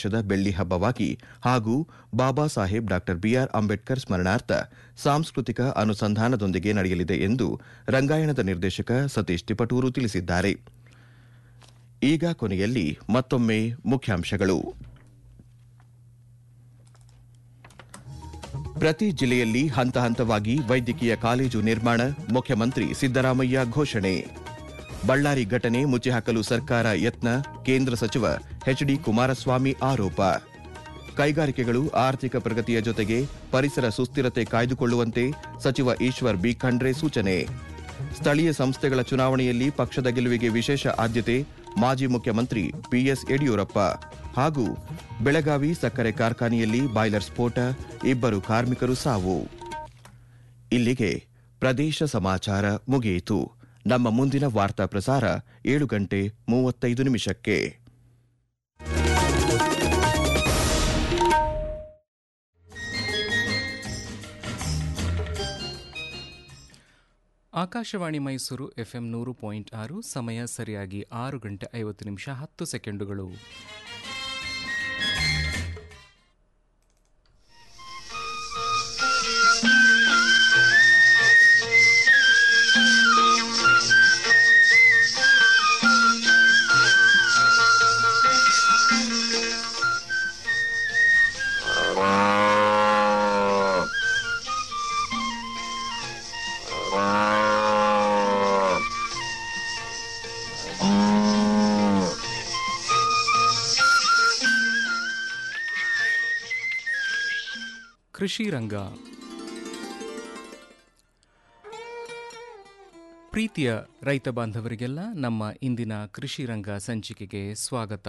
ವರ್ಷದ ಬೆಳ್ಳಿ ಹಬ್ಬವಾಗಿ ಹಾಗೂ ಬಾಬಾ ಸಾಹೇಬ್ ಡಾ ಬಿಆರ್ ಅಂಬೇಡ್ಕರ್ ಸ್ಮರಣಾರ್ಥ ಸಾಂಸ್ಕೃತಿಕ ಅನುಸಂಧಾನದೊಂದಿಗೆ ನಡೆಯಲಿದೆ ಎಂದು ರಂಗಾಯಣದ ನಿರ್ದೇಶಕ ಸತೀಶ್ ತಿಪಟೂರು ತಿಳಿಸಿದ್ದಾರೆ ಈಗ ಕೊನೆಯಲ್ಲಿ ಮತ್ತೊಮ್ಮೆ ಮುಖ್ಯಾಂಶಗಳು ಪ್ರತಿ ಜಿಲ್ಲೆಯಲ್ಲಿ ಹಂತ ಹಂತವಾಗಿ ವೈದ್ಯಕೀಯ ಕಾಲೇಜು ನಿರ್ಮಾಣ ಮುಖ್ಯಮಂತ್ರಿ ಸಿದ್ದರಾಮಯ್ಯ ಘೋಷಣೆ ಬಳ್ಳಾರಿ ಘಟನೆ ಮುಚ್ಚಿಹಾಕಲು ಸರ್ಕಾರ ಯತ್ನ ಕೇಂದ್ರ ಸಚಿವ ಎಚ್ಡಿ ಕುಮಾರಸ್ವಾಮಿ ಆರೋಪ ಕೈಗಾರಿಕೆಗಳು ಆರ್ಥಿಕ ಪ್ರಗತಿಯ ಜೊತೆಗೆ ಪರಿಸರ ಸುಸ್ಥಿರತೆ ಕಾಯ್ದುಕೊಳ್ಳುವಂತೆ ಸಚಿವ ಈಶ್ವರ್ ಬಿ ಖಂಡ್ರೆ ಸೂಚನೆ ಸ್ಥಳೀಯ ಸಂಸ್ಥೆಗಳ ಚುನಾವಣೆಯಲ್ಲಿ ಪಕ್ಷದ ಗೆಲುವಿಗೆ ವಿಶೇಷ ಆದ್ಯತೆ ಮಾಜಿ ಮುಖ್ಯಮಂತ್ರಿ ಬಿಎಸ್ ಯಡಿಯೂರಪ್ಪ ಹಾಗೂ ಬೆಳಗಾವಿ ಸಕ್ಕರೆ ಕಾರ್ಖಾನೆಯಲ್ಲಿ ಬಾಯ್ಲರ್ ಸ್ಫೋಟ ಇಬ್ಬರು ಕಾರ್ಮಿಕರು ಸಾವು ಇಲ್ಲಿಗೆ ಪ್ರದೇಶ ಸಮಾಚಾರ ಮುಗಿಯಿತು ನಮ್ಮ ಮುಂದಿನ ವಾರ್ತಾ ಪ್ರಸಾರ ಏಳು ಗಂಟೆ ಮೂವತ್ತೈದು ನಿಮಿಷಕ್ಕೆ ಆಕಾಶವಾಣಿ ಮೈಸೂರು ಎಫ್ಎಂ ನೂರು ಪಾಯಿಂಟ್ ಆರು ಸಮಯ ಸರಿಯಾಗಿ ಆರು ಗಂಟೆ ಐವತ್ತು ನಿಮಿಷ ಹತ್ತು ಸೆಕೆಂಡುಗಳು ಕೃಷಿ ರಂಗ ಪ್ರೀತಿಯ ರೈತ ಬಾಂಧವರಿಗೆಲ್ಲ ನಮ್ಮ ಇಂದಿನ ಕೃಷಿ ರಂಗ ಸಂಚಿಕೆಗೆ ಸ್ವಾಗತ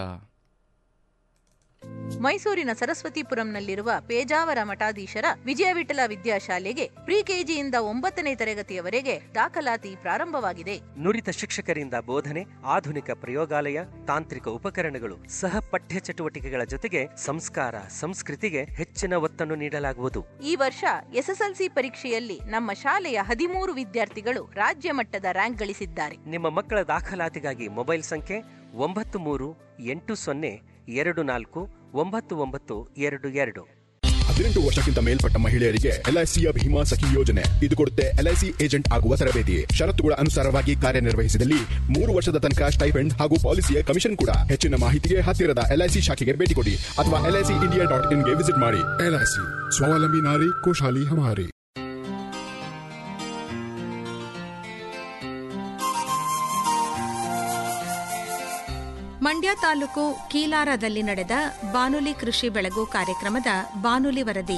ಮೈಸೂರಿನ ಸರಸ್ವತಿಪುರಂನಲ್ಲಿರುವ ಪೇಜಾವರ ಮಠಾಧೀಶರ ವಿಜಯ ವಿಠಲ ವಿದ್ಯಾಶಾಲೆಗೆ ಪ್ರಿ ಕೆಜಿಯಿಂದ ಒಂಬತ್ತನೇ ತರಗತಿಯವರೆಗೆ ದಾಖಲಾತಿ ಪ್ರಾರಂಭವಾಗಿದೆ ನುರಿತ ಶಿಕ್ಷಕರಿಂದ ಬೋಧನೆ ಆಧುನಿಕ ಪ್ರಯೋಗಾಲಯ ತಾಂತ್ರಿಕ ಉಪಕರಣಗಳು ಸಹ ಪಠ್ಯ ಚಟುವಟಿಕೆಗಳ ಜೊತೆಗೆ ಸಂಸ್ಕಾರ ಸಂಸ್ಕೃತಿಗೆ ಹೆಚ್ಚಿನ ಒತ್ತನ್ನು ನೀಡಲಾಗುವುದು ಈ ವರ್ಷ ಎಸ್ಎಸ್ಎಲ್ಸಿ ಪರೀಕ್ಷೆಯಲ್ಲಿ ನಮ್ಮ ಶಾಲೆಯ ಹದಿಮೂರು ವಿದ್ಯಾರ್ಥಿಗಳು ರಾಜ್ಯ ಮಟ್ಟದ ರ್ಯಾಂಕ್ ಗಳಿಸಿದ್ದಾರೆ ನಿಮ್ಮ ಮಕ್ಕಳ ದಾಖಲಾತಿಗಾಗಿ ಮೊಬೈಲ್ ಸಂಖ್ಯೆ ಒಂಬತ್ತು ಮೂರು ಎಂಟು ಸೊನ್ನೆ ಎರಡು ನಾಲ್ಕು ಒಂಬತ್ತು ಒಂಬತ್ತು ಎರಡು ಎರಡು ಹದಿನೆಂಟು ವರ್ಷಕ್ಕಿಂತ ಮೇಲ್ಪಟ್ಟ ಮಹಿಳೆಯರಿಗೆ ಎಲ್ಐಸಿಯ ಭೀಮಾ ಸಖಿ ಯೋಜನೆ ಇದು ಕೊಡುತ್ತೆ ಎಲ್ಐಸಿ ಏಜೆಂಟ್ ಆಗುವ ತರಬೇತಿ ಷರತ್ತುಗಳ ಅನುಸಾರವಾಗಿ ಕಾರ್ಯನಿರ್ವಹಿಸಿದಲ್ಲಿ ಮೂರು ವರ್ಷದ ತನಕ ಸ್ಟೈಫೆಂಡ್ ಹಾಗೂ ಪಾಲಿಸಿಯ ಕಮಿಷನ್ ಕೂಡ ಹೆಚ್ಚಿನ ಮಾಹಿತಿಗೆ ಹತ್ತಿರದ ಎಲ್ಐಸಿ ಶಾಖೆಗೆ ಭೇಟಿ ಕೊಡಿ ಅಥವಾ ಎಲ್ಐಸಿ ಇಂಡಿಯಾ ಡಾಟ್ ಇನ್ಗೆ ವಿಸಿಟ್ ಮಾಡಿ एलआईसी स्वावलंबी नारी खुशहाली हमारी ಮಂಡ್ಯ ತಾಲೂಕು ಕೀಲಾರದಲ್ಲಿ ನಡೆದ ಬಾನುಲಿ ಕೃಷಿ ಬೆಳಗು ಕಾರ್ಯಕ್ರಮದ ಬಾನುಲಿ ವರದಿ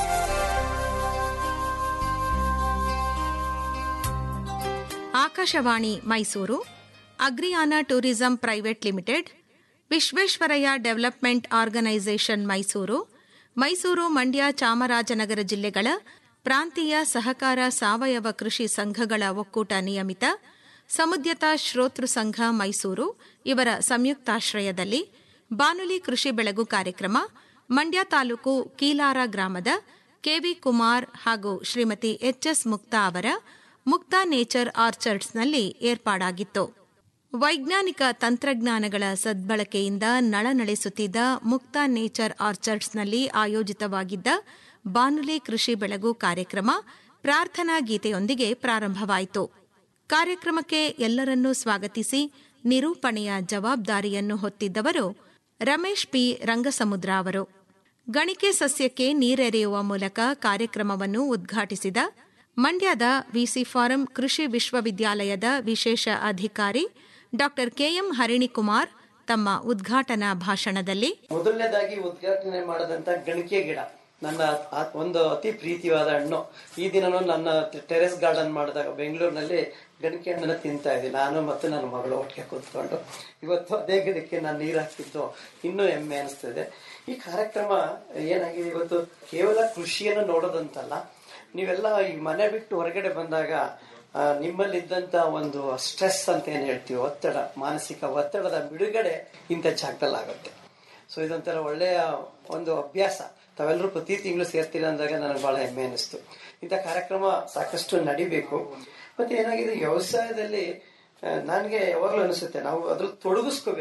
Akashvani Mysuru Agriyana tourism private limited Visvesvaraya development organization Mysuru Mysuru Mandya Chamarajanagar ಜಿಲ್ಲೆಗಳ ಪ್ರಾಂತೀಯ ಸಹಕಾರ ಸಾವಯವ ಕೃಷಿ ಸಂಘಗಳ ಒಕ್ಕೂಟ ನಿಯಮಿತ ಸಮುದ್ಯತ ಶ್ರೋತೃ ಸಂಘ ಮೈಸೂರು ಇವರ ಸಂಯುಕ್ತಾಶ್ರಯದಲ್ಲಿ ಬಾನುಲಿ ಕೃಷಿ ಬೆಳಗು ಕಾರ್ಯಕ್ರಮ ಮಂಡ್ಯ ತಾಲೂಕು ಕೀಲಾರ ಗ್ರಾಮದ ಕೆವಿ ಕುಮಾರ್ ಹಾಗೂ ಶ್ರೀಮತಿ ಎಚ್ಎಸ್ ಮುಕ್ತಾ ಅವರ ಮುಕ್ತಾ ನೇಚರ್ ಆರ್ಚರ್ಡ್ಸ್ನಲ್ಲಿ ಏರ್ಪಾಡಾಗಿತ್ತು ವೈಜ್ಞಾನಿಕ ತಂತ್ರಜ್ಞಾನಗಳ ಸದ್ಬಳಕೆಯಿಂದ ನಳನಳಿಸುತ್ತಿದ್ದ ಮುಕ್ತಾ ನೇಚರ್ ಆರ್ಚರ್ಡ್ಸ್ನಲ್ಲಿ ಆಯೋಜಿತವಾಗಿದ್ದ ಬಾನುಲಿ ಕೃಷಿ ಬೆಳಗು ಕಾರ್ಯಕ್ರಮ ಪ್ರಾರ್ಥನಾ ಗೀತೆಯೊಂದಿಗೆ ಪ್ರಾರಂಭವಾಯಿತು ಕಾರ್ಯಕ್ರಮಕ್ಕೆ ಎಲ್ಲರನ್ನೂ ಸ್ವಾಗತಿಸಿ ನಿರೂಪಣೆಯ ಜವಾಬ್ದಾರಿಯನ್ನು ಹೊತ್ತಿದ್ದವರು ರಮೇಶ್ ಪಿ ರಂಗಸಮುದ್ರ ಅವರು ಗಣಿಕೆ ಸಸ್ಯಕ್ಕೆ ನೀರೆರೆಯುವ ಮೂಲಕ ಕಾರ್ಯಕ್ರಮವನ್ನು ಉದ್ಘಾಟಿಸಿದ ಮಂಡ್ಯದ ವಿಸಿ ಫಾರಂ ಕೃಷಿ ವಿಶ್ವವಿದ್ಯಾಲಯದ ವಿಶೇಷ ಅಧಿಕಾರಿ ಡಾ ಕೆಎಂ ಹರಿಣಿಕುಮಾರ್ ತಮ್ಮ ಉದ್ಘಾಟನಾ ಭಾಷಣದಲ್ಲಿ ಮೊದಲನೇದಾಗಿ ಉದ್ಘಾಟನೆ ಮಾಡದಂತ ಗಣಿಕೆ ಗಿಡ ನನ್ನ ಆ- ಒಂದು ಅತಿ ಪ್ರೀತಿಯಾದ ಹಣ್ಣು ಈ ದಿನನೂ ನನ್ನ ಟೆರೆಸ್ ಗಾರ್ಡನ್ ಮಾಡಿದಾಗ ಬೆಂಗಳೂರಿನಲ್ಲಿ ಗಣಿಕೆ ಹಣ್ಣನ್ನ ತಿಂತಾ ಇದ್ದೀನಿ ನಾನು ಮತ್ತು ನನ್ನ ಮಗಳು ಒಟ್ಟಿಗೆ ಕೂತ್ಕೊಂಡು ಇವತ್ತು ಅದೇ ಗಿಡಕ್ಕೆ ನಾನು ನೀರು ಹಾಕಿದ್ದು ಇನ್ನೂ ಹೆಮ್ಮೆ ಅನಿಸ್ತದೆ ಈ ಕಾರ್ಯಕ್ರಮ ಏನಾಗಿದೆ ಇವತ್ತು ಕೇವಲ ಕೃಷಿಯನ್ನು ನೋಡೋದಂತಲ್ಲ ನೀವೆಲ್ಲ ಈ ಮನೆ ಬಿಟ್ಟು ಹೊರಗಡೆ ಬಂದಾಗ ಆ, ನಿಮ್ಮಲ್ಲಿದ್ದಂತ ಒಂದು ಸ್ಟ್ರೆಸ್ ಅಂತ ಏನ್ ಹೇಳ್ತೀವಿ ಒತ್ತಡ ಮಾನಸಿಕ ಒತ್ತಡದ ಬಿಡುಗಡೆ ಇಂಥ ಜಾಗದಲ್ಲಿ ಆಗುತ್ತೆ ಸೊ ಇದೊಂಥರ ಒಳ್ಳೆಯ ಒಂದು ಅಭ್ಯಾಸ ತಾವೆಲ್ಲರೂ ಪ್ರತಿ ತಿಂಗಳು ಸೇರ್ತೀರ ಅಂದಾಗ ನನಗೆ ಬಹಳ ಹೆಮ್ಮೆ ಅನಿಸ್ತು ಇಂಥ ಕಾರ್ಯಕ್ರಮ ಸಾಕಷ್ಟು ನಡಿಬೇಕು ಮತ್ತೆ ಏನಾಗಿದೆ ವ್ಯವಸಾಯದಲ್ಲಿ ನನಗೆ ಯಾವಾಗಲೂ ಅನಿಸುತ್ತೆ ನಾವು ಅದ್ರಲ್ಲಿ ತೊಡಗಿಸ್ಕೋಬೇಕು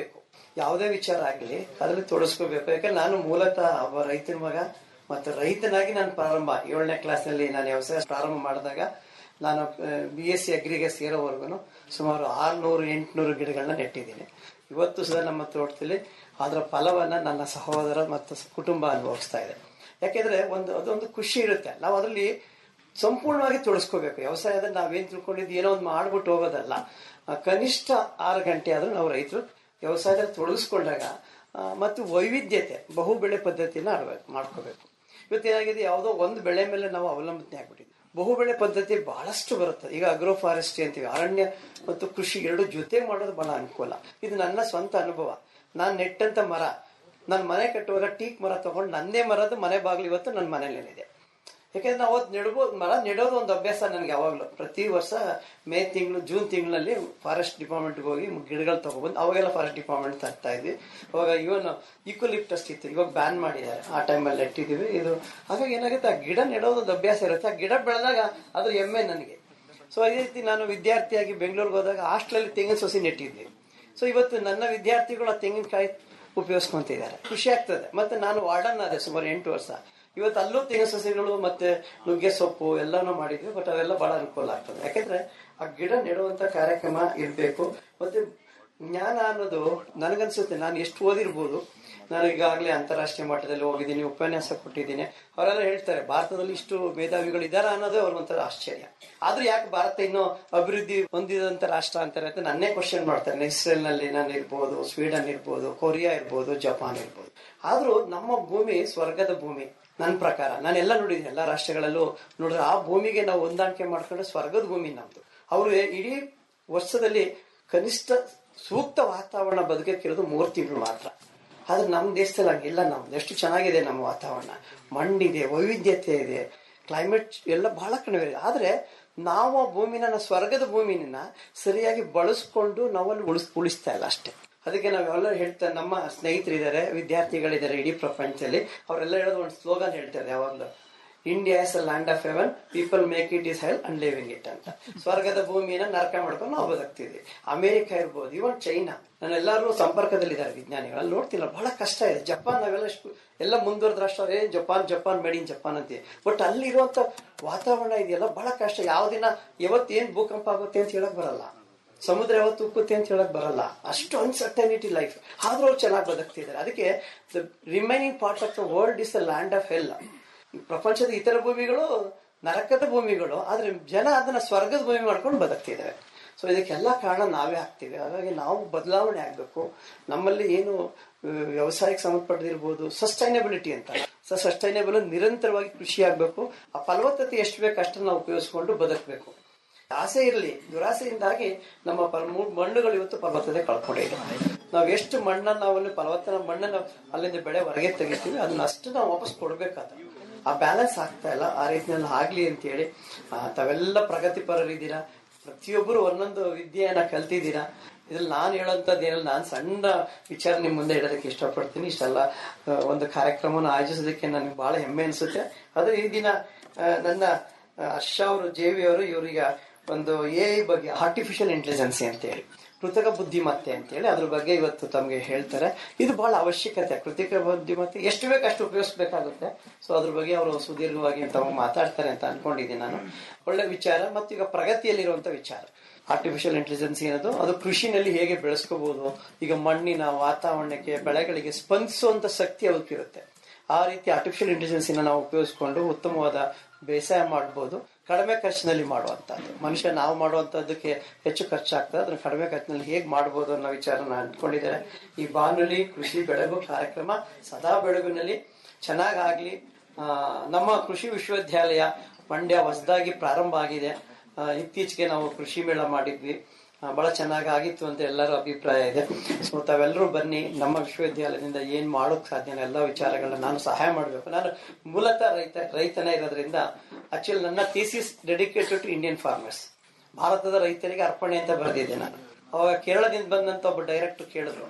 ಯಾವುದೇ ವಿಚಾರ ಆಗಲಿ ಅದರಲ್ಲಿ ತೊಡಸ್ಕೋಬೇಕು ಯಾಕಂದ್ರೆ ನಾನು ಮೂಲತಃ ಒಬ್ಬ ರೈತನ ಮಗ ಮತ್ತು ರೈತನಾಗಿ ನಾನು ಪ್ರಾರಂಭ ಏಳನೇ ಕ್ಲಾಸ್ನಲ್ಲಿ ನಾನು ವ್ಯವಸಾಯ ಪ್ರಾರಂಭ ಮಾಡಿದಾಗ ನಾನು ಬಿ ಎಸ್ ಸಿ ಅಗ್ರಿಗೆ ಸೇರೋವರೆಗೂ ಸುಮಾರು ಆರುನೂರು ಎಂಟುನೂರು ಗಿಡಗಳನ್ನ ನೆಟ್ಟಿದ್ದೀನಿ ಇವತ್ತು ಸಹ ನಮ್ಮ ತೋಟದಲ್ಲಿ ಅದರ ಫಲವನ್ನ ನನ್ನ ಸಹೋದರ ಮತ್ತು ಕುಟುಂಬ ಅನುಭವಿಸ್ತಾ ಇದೆ ಯಾಕೆಂದ್ರೆ ಒಂದು ಅದೊಂದು ಖುಷಿ ಇರುತ್ತೆ ನಾವು ಅದರಲ್ಲಿ ಸಂಪೂರ್ಣವಾಗಿ ತೊಡಸ್ಕೋಬೇಕು ವ್ಯವಸಾಯದಲ್ಲಿ ನಾವೇನ್ ತಿಳ್ಕೊಂಡಿದ್ದು ಏನೋ ಒಂದು ಮಾಡ್ಬಿಟ್ಟು ಹೋಗೋದಲ್ಲ ಆ, ಕನಿಷ್ಠ ಆರು ಗಂಟೆ ಆದ್ರೂ ನಾವು ರೈತರು ವ್ಯವಸಾಯದಲ್ಲಿ ತೊಡಗಿಸ್ಕೊಂಡಾಗ ಆ, ಮತ್ತು ವೈವಿಧ್ಯತೆ ಬಹು ಬೆಳೆ ಪದ್ಧತಿನ ಆಡ್ಬೇಕು ಮಾಡ್ಕೋಬೇಕು ಇವತ್ತೇನಾಗಿದೆ ಯಾವುದೋ ಒಂದು ಬೆಳೆ ಮೇಲೆ ನಾವು ಅವಲಂಬನೆ ಆಗ್ಬಿಟ್ಟಿದ್ವಿ ಬಹು ಬೆಳೆ ಪದ್ಧತಿ ಬಹಳಷ್ಟು ಬರುತ್ತೆ ಈಗ ಅಗ್ರೋ ಫಾರೆಸ್ಟ್ರಿ ಅಂತೀವಿ ಅರಣ್ಯ ಮತ್ತು ಕೃಷಿ ಎರಡು ಜೊತೆ ಮಾಡೋದು ಬಹಳ ಅನುಕೂಲ ಇದು ನನ್ನ ಸ್ವಂತ ಅನುಭವ ನಾನು ನೆಟ್ಟಂತ ಮರ ನನ್ನ ಮನೆ ಕಟ್ಟುವಾಗ ಟೀಕ್ ಮರ ತಗೊಂಡು ನನ್ನೇ ಮರದ ಮನೆ ಬಾಗಿಲು ಇವತ್ತು ನನ್ನ ಮನೇಲೇನಿದೆ ಯಾಕಂದ್ರೆ ನಾವು ಅವತ್ತು ನೆಡ್ಬೋದು ಮರ ನೆಡೋದು ಒಂದು ಅಭ್ಯಾಸ ನನಗೆ ಯಾವಾಗಲೂ ಪ್ರತಿ ವರ್ಷ ಮೇ ತಿಂಗಳು ಜೂನ್ ತಿಂಗಳಲ್ಲಿ ಫಾರೆಸ್ಟ್ ಡಿಪಾರ್ಟ್ಮೆಂಟ್ಗೆ ಹೋಗಿ ಗಿಡಗಳು ತಗೊಬಂದು ಅವಾಗೆಲ್ಲ ಫಾರೆಸ್ಟ್ ಡಿಪಾರ್ಟ್ಮೆಂಟ್ ತರ್ತಾ ಇದ್ವಿ ಅವಾಗ ಇವನ್ ಈಕ್ವಲಿಪ್ಟಸ್ ಇತ್ತು ಇವಾಗ ಬ್ಯಾನ್ ಮಾಡಿದ್ದಾರೆ ಆ ಟೈಮಲ್ಲಿ ನೆಟ್ಟಿದ್ದೀವಿ ಇದು ಹಾಗಾಗಿ ಏನಾಗುತ್ತೆ ಆ ಗಿಡ ನೆಡೋದು ಒಂದು ಅಭ್ಯಾಸ ಇರುತ್ತೆ ಆ ಗಿಡ ಬೆಳೆದಾಗ ಅದ್ರ ಹೆಮ್ಮೆ ನನಗೆ ಸೊ ಅದೇ ರೀತಿ ನಾನು ವಿದ್ಯಾರ್ಥಿಯಾಗಿ ಬೆಂಗಳೂರಿಗೆ ಹೋದಾಗ ಹಾಸ್ಟೆಲಲ್ಲಿ ತೆಂಗಿನ ಸೊಸಿ ನೆಟ್ಟಿದ್ವಿ ಸೊ ಇವತ್ತು ನನ್ನ ವಿದ್ಯಾರ್ಥಿಗಳು ಆ ತೆಂಗಿನಕಾಯಿ ಉಪಯೋಗಿಸ್ಕೊಂತಿದ್ದಾರೆ ಖುಷಿ ಆಗ್ತದೆ ಮತ್ತೆ ನಾನು ವಾರ್ಡನ್ ಆದೆ ಸುಮಾರು ಎಂಟು ವರ್ಷ ಇವತ್ತು ಅಲ್ಲೂ ತೆಂಗಿನ ಸಸಿಗಳು ಮತ್ತೆ ನುಗ್ಗೆ ಸೊಪ್ಪು ಎಲ್ಲಾನು ಮಾಡಿದ್ವಿ ಬಟ್ ಅವೆಲ್ಲ ಬಹಳ ಅನುಕೂಲ ಆಗ್ತದೆ ಯಾಕಂದ್ರೆ ಆ ಗಿಡ ನೆಡುವಂತ ಕಾರ್ಯಕ್ರಮ ಇರಬೇಕು ಮತ್ತೆ ಜ್ಞಾನ ಅನ್ನೋದು ನನಗನ್ಸುತ್ತೆ ನಾನು ಎಷ್ಟು ಓದಿರ್ಬೋದು ನಾನು ಈಗಾಗಲೇ ಅಂತಾರಾಷ್ಟ್ರೀಯ ಮಟ್ಟದಲ್ಲಿ ಹೋಗಿದ್ದೀನಿ ಉಪನ್ಯಾಸ ಕೊಟ್ಟಿದ್ದೀನಿ ಅವರೆಲ್ಲ ಹೇಳ್ತಾರೆ ಭಾರತದಲ್ಲಿ ಇಷ್ಟು ಮೇಧಾವಿಗಳು ಇದಾರ ಅನ್ನೋದೇ ಅವ್ರಿಗೊಂಥರ ಆಶ್ಚರ್ಯ ಆದ್ರೂ ಯಾಕೆ ಭಾರತ ಇನ್ನೂ ಅಭಿವೃದ್ಧಿ ಹೊಂದಿದಂತ ರಾಷ್ಟ್ರ ಅಂತಾರೆ ಅಂತ ನನ್ನೇ ಕ್ವಶನ್ ಮಾಡ್ತಾರೆ ಇಸ್ರೇಲ್ ನಲ್ಲಿ ನಾನು ಇರ್ಬೋದು ಸ್ವೀಡನ್ ಇರ್ಬೋದು ಕೊರಿಯಾ ಇರ್ಬೋದು ಜಪಾನ್ ಇರ್ಬೋದು ಆದ್ರೂ ನಮ್ಮ ಭೂಮಿ ಸ್ವರ್ಗದ ಭೂಮಿ ನನ್ನ ಪ್ರಕಾರ ನಾನೆಲ್ಲ ನೋಡಿದ್ದೀನಿ ಎಲ್ಲ ರಾಷ್ಟ್ರಗಳಲ್ಲೂ ನೋಡಿದ್ರೆ ಆ ಭೂಮಿಗೆ ನಾವು ಹೊಂದಾಣಿಕೆ ಮಾಡ್ಕೊಂಡು ಸ್ವರ್ಗದ ಭೂಮಿ ನಮ್ದು ಅವರು ಇಡೀ ವರ್ಷದಲ್ಲಿ ಕನಿಷ್ಠ ಸೂಕ್ತ ವಾತಾವರಣ ಬದುಕಕ್ಕಿರೋದು ಮೂರು ತಿಂಗಳು ಮಾತ್ರ ಆದ್ರೆ ನಮ್ಮ ದೇಶದಲ್ಲಿ ಹಂಗಿಲ್ಲ ನಮ್ದು ಎಷ್ಟು ಚೆನ್ನಾಗಿದೆ ನಮ್ಮ ವಾತಾವರಣ ಮಣ್ಣಿದೆ ವೈವಿಧ್ಯತೆ ಇದೆ ಕ್ಲೈಮೇಟ್ ಎಲ್ಲ ಬಹಳ ಕಡಿಮೆ ಇದೆ ಆದ್ರೆ ನಾವು ಆ ಭೂಮಿನ ನಾವು ಸ್ವರ್ಗದ ಭೂಮಿನ ಸರಿಯಾಗಿ ಬಳಸ್ಕೊಂಡು ನಾವಲ್ಲಿ ಉಳಿಸ್ ಉಳಿಸ್ತಾ ಇಲ್ಲ ಅಷ್ಟೇ ಅದಕ್ಕೆ ನಾವೆಲ್ಲ ಹೇಳ್ತಾ ನಮ್ಮ ಸ್ನೇಹಿತರಿದ್ದಾರೆ ವಿದ್ಯಾರ್ಥಿಗಳಿದ್ದಾರೆ ಇಡೀ ಪ್ರಪಂಚದಲ್ಲಿ ಅವರೆಲ್ಲ ಹೇಳೋದು ಒಂದು ಸ್ಲೋಗನ್ ಹೇಳ್ತಾರೆ ಯಾವಾಗಲೂ India is a land of heaven people make it is hell and living it ಅಂತ ಸ್ವರ್ಗದ ಭೂಮಿನ ನರಕ ಮಾಡ್ಕೊಂಡು ನಾವು ಬದುಕ್ತಿದ್ವಿ ಅಮೆರಿಕ ಇರ್ಬೋದು ಇವನ್ ಚೈನಾ ನಾನು ಎಲ್ಲರೂ ಸಂಪರ್ಕದಲ್ಲಿದ್ದಾರೆ ವಿಜ್ಞಾನಿಗಳು ಅಲ್ಲಿ ನೋಡ್ತಿಲ್ಲ ಬಹಳ ಕಷ್ಟ ಇದೆ ಜಪಾನ್ ನಾವೆಲ್ಲ ಎಷ್ಟು ಎಲ್ಲ ಮುಂದುವರೆದ ರಾಷ್ಟ್ರ ಏ Japan Japan made in Japan ಅಂತೀವಿ ಬಟ್ ಅಲ್ಲಿರುವಂತ ವಾತಾವರಣ ಇದೆಯಲ್ಲ ಬಹಳ ಕಷ್ಟ ಯಾವ ದಿನ ಯಾವತ್ತೇನ್ ಭೂಕಂಪ ಆಗುತ್ತೆ ಅಂತ ಹೇಳಕ್ ಬರಲ್ಲ ಸಮುದ್ರ ಯಾವತ್ತು ಉಕ್ಕುತ್ತೆ ಅಂತ ಹೇಳಕ್ ಬರಲ್ಲ ಅಷ್ಟು ಅನ್ಸರ್ಟನಿಟಿ ಲೈಫ್ ಆದ್ರೂ ಅವ್ರು ಚೆನ್ನಾಗಿ ಬದುಕ್ತಿದ್ದಾರೆ ಅದಕ್ಕೆ the remaining part of the world is the land of hell ಪ್ರಪಂಚದ ಇತರ ಭೂಮಿಗಳು ನರಕದ ಭೂಮಿಗಳು ಆದ್ರೆ ಜನ ಅದನ್ನ ಸ್ವರ್ಗದ ಭೂಮಿ ಮಾಡ್ಕೊಂಡು ಬದುಕ್ತಿದ್ದಾರೆ ಸೊ ಇದಕ್ಕೆಲ್ಲ ಕಾರಣ ನಾವೇ ಆಗ್ತೀವಿ ಹಾಗಾಗಿ ನಾವು ಬದಲಾವಣೆ ಆಗ್ಬೇಕು ನಮ್ಮಲ್ಲಿ ಏನು ಆ, ವ್ಯವಸಾಯಕ್ಕೆ ಸಂಬಂಧಪಟ್ಟಿರ್ಬೋದು ಸಸ್ಟೈನಬಿಲಿಟಿ ಅಂತ ಸೊ ಸಸ್ಟೈನಬಲ್ ನಿರಂತರವಾಗಿ ಕೃಷಿ ಆಗ್ಬೇಕು ಆ ಫಲವತ್ತತೆ ಎಷ್ಟು ಬೇಕು ಅಷ್ಟನ್ನ ನಾವು ಉಪಯೋಗಿಸ್ಕೊಂಡು ಬದುಕಬೇಕು ಆಸೆ ಇರಲಿ ದುರಾಸೆಯಿಂದಾಗಿ ನಮ್ಮ ಪರ್- ಮೂ- ಮಣ್ಣುಗಳು ಇವತ್ತು ಫಲವತ್ತತೆ ಕಳ್ಕೊಂಡಿದೆ ನಾವು ಎಷ್ಟು ಮಣ್ಣನ್ನು ನಾವಲ್ಲಿ ಫಲವತ್ತನ ಮಣ್ಣನ್ನು ಅಲ್ಲಿಂದ ಬೆಳೆ ಹೊರಗೆ ತೆಗಿತೀವಿ ಅದನ್ನ ಅಷ್ಟು ನಾವು ವಾಪಸ್ ಕೊಡ್ಬೇಕಾದ ಆ ಬ್ಯಾಲೆನ್ಸ್ ಆಗ್ತಾ ಇಲ್ಲ ಆ ರೀತಿಯಲ್ಲಿ ಆಗ್ಲಿ ಅಂತ ಹೇಳಿ ಆ, ತಾವೆಲ್ಲ ಪ್ರಗತಿಪರರಿದ್ದೀರಾ ಪ್ರತಿಯೊಬ್ಬರು ಒಂದೊಂದು ವಿದ್ಯೆಯನ್ನ ಕಲ್ತಿದ್ದೀರಾ ಇದ್ರಲ್ಲಿ ನಾನು ಹೇಳೋಂಥದ್ದು ಏನಲ್ಲ ನಾನು ಸಣ್ಣ ವಿಚಾರ ನಿಮ್ಮ ಮುಂದೆ ಇಡೋದಕ್ಕೆ ಇಷ್ಟಪಡ್ತೀನಿ ಇಷ್ಟೆಲ್ಲ ಆ, ಒಂದು ಕಾರ್ಯಕ್ರಮನ ಆಯೋಜಿಸೋದಕ್ಕೆ ನನಗೆ ಬಹಳ ಹೆಮ್ಮೆ ಅನಿಸುತ್ತೆ ಅದು ಈ ದಿನ ಆ, ನನ್ನ ಆ, ಹರ್ಷ ಅವರು ಜೆ ವಿ ಅವರು ಇವ್ರೀಗ ಒಂದು ಎ ಐ ಬಗ್ಗೆ ಆರ್ಟಿಫಿಷಿಯಲ್ ಇಂಟೆಲಿಜೆನ್ಸಿ ಅಂತ ಹೇಳಿ ಕೃತಕ ಬುದ್ಧಿಮತ್ತೆ ಅಂತ ಹೇಳಿ ಅದ್ರ ಬಗ್ಗೆ ಇವತ್ತು ತಮಗೆ ಹೇಳ್ತಾರೆ ಇದು ಬಹಳ ಅವಶ್ಯಕತೆ ಕೃತಕ ಬುದ್ಧಿಮತ್ತೆ ಎಷ್ಟು ಬೇಕು ಅಷ್ಟು ಉಪಯೋಗಿಸ್ಬೇಕಾಗುತ್ತೆ ಸೊ ಅದ್ರ ಬಗ್ಗೆ ಅವರು ಸುದೀರ್ಘವಾಗಿ ತಮ್ಮ ಮಾತಾಡ್ತಾರೆ ಅಂತ ಅನ್ಕೊಂಡಿದ್ದೀನಿ ನಾನು ಒಳ್ಳೆ ವಿಚಾರ ಮತ್ತು ಈಗ ಪ್ರಗತಿಯಲ್ಲಿರುವಂತ ವಿಚಾರ ಆರ್ಟಿಫಿಷಿಯಲ್ ಇಂಟೆಲಿಜೆನ್ಸಿ ಅನ್ನೋದು ಅದು ಕೃಷಿನಲ್ಲಿ ಹೇಗೆ ಬೆಳೆಸ್ಕೋಬಹುದು ಈಗ ಮಣ್ಣಿನ ವಾತಾವರಣಕ್ಕೆ ಬೆಳೆಗಳಿಗೆ ಸ್ಪಂದಿಸುವಂತ ಶಕ್ತಿ ಅವಕ್ಕಿರುತ್ತೆ ಆ ರೀತಿ ಆರ್ಟಿಫಿಷಿಯಲ್ ಇಂಟೆಲಿಜೆನ್ಸಿನ ನಾವು ಉಪಯೋಗಿಸ್ಕೊಂಡು ಉತ್ತಮವಾದ ಬೇಸಾಯ ಮಾಡಬಹುದು ಕಡಿಮೆ ಖರ್ಚಿನಲ್ಲಿ ಮಾಡುವಂತದ್ದು ಮನುಷ್ಯ ನಾವು ಮಾಡುವಂತದ್ದಕ್ಕೆ ಹೆಚ್ಚು ಖರ್ಚಾಗ್ತದೆ ಅದನ್ನ ಕಡಿಮೆ ಖರ್ಚಿನಲ್ಲಿ ಹೇಗೆ ಮಾಡಬಹುದು ಅನ್ನೋ ವಿಚಾರನ ಅಂದ್ಕೊಂಡಿದ್ದಾರೆ ಈ ಬಾನುಲಿ ಕೃಷಿ ಬೆಳಗು ಕಾರ್ಯಕ್ರಮ ಸದಾ ಬೆಳಗುನಲ್ಲಿ ಚೆನ್ನಾಗಾಗ್ಲಿ ಆ, ನಮ್ಮ ಕೃಷಿ ವಿಶ್ವವಿದ್ಯಾಲಯ ಮಂಡ್ಯ ಹೊಸದಾಗಿ ಪ್ರಾರಂಭ ಆಗಿದೆ ಆ, ಇತ್ತೀಚೆಗೆ ನಾವು ಕೃಷಿ ಮೇಳ ಮಾಡಿದ್ವಿ ಆ, ಬಹಳ ಚೆನ್ನಾಗಾಗಿತ್ತು ಅಂತ ಎಲ್ಲರ ಅಭಿಪ್ರಾಯ ಇದೆ ಸೊ ತಾವೆಲ್ಲರೂ ಬನ್ನಿ ನಮ್ಮ ವಿಶ್ವವಿದ್ಯಾಲಯದಿಂದ ಏನ್ ಮಾಡೋಕ್ ಸಾಧ್ಯ ಎಲ್ಲ ವಿಚಾರಗಳನ್ನ ನಾನು ಸಹಾಯ ಮಾಡಬೇಕು ನಾನು ಮೂಲತಃ ರೈತ ರೈತನೇ ಇರೋದ್ರಿಂದ ಆಕ್ಚುಲಿ ನನ್ನ thesis dedicated to Indian farmers ಭಾರತದ ರೈತರಿಗೆ ಅರ್ಪಣೆ ಅಂತ ಬರೆದಿದ್ದೆ ನಾನು ಅವಾಗ ಕೇರಳದಿಂದ ಬಂದಂತ ಒಬ್ಬ ಡೈರೆಕ್ಟ್ ಕೇಳಿದ್ರು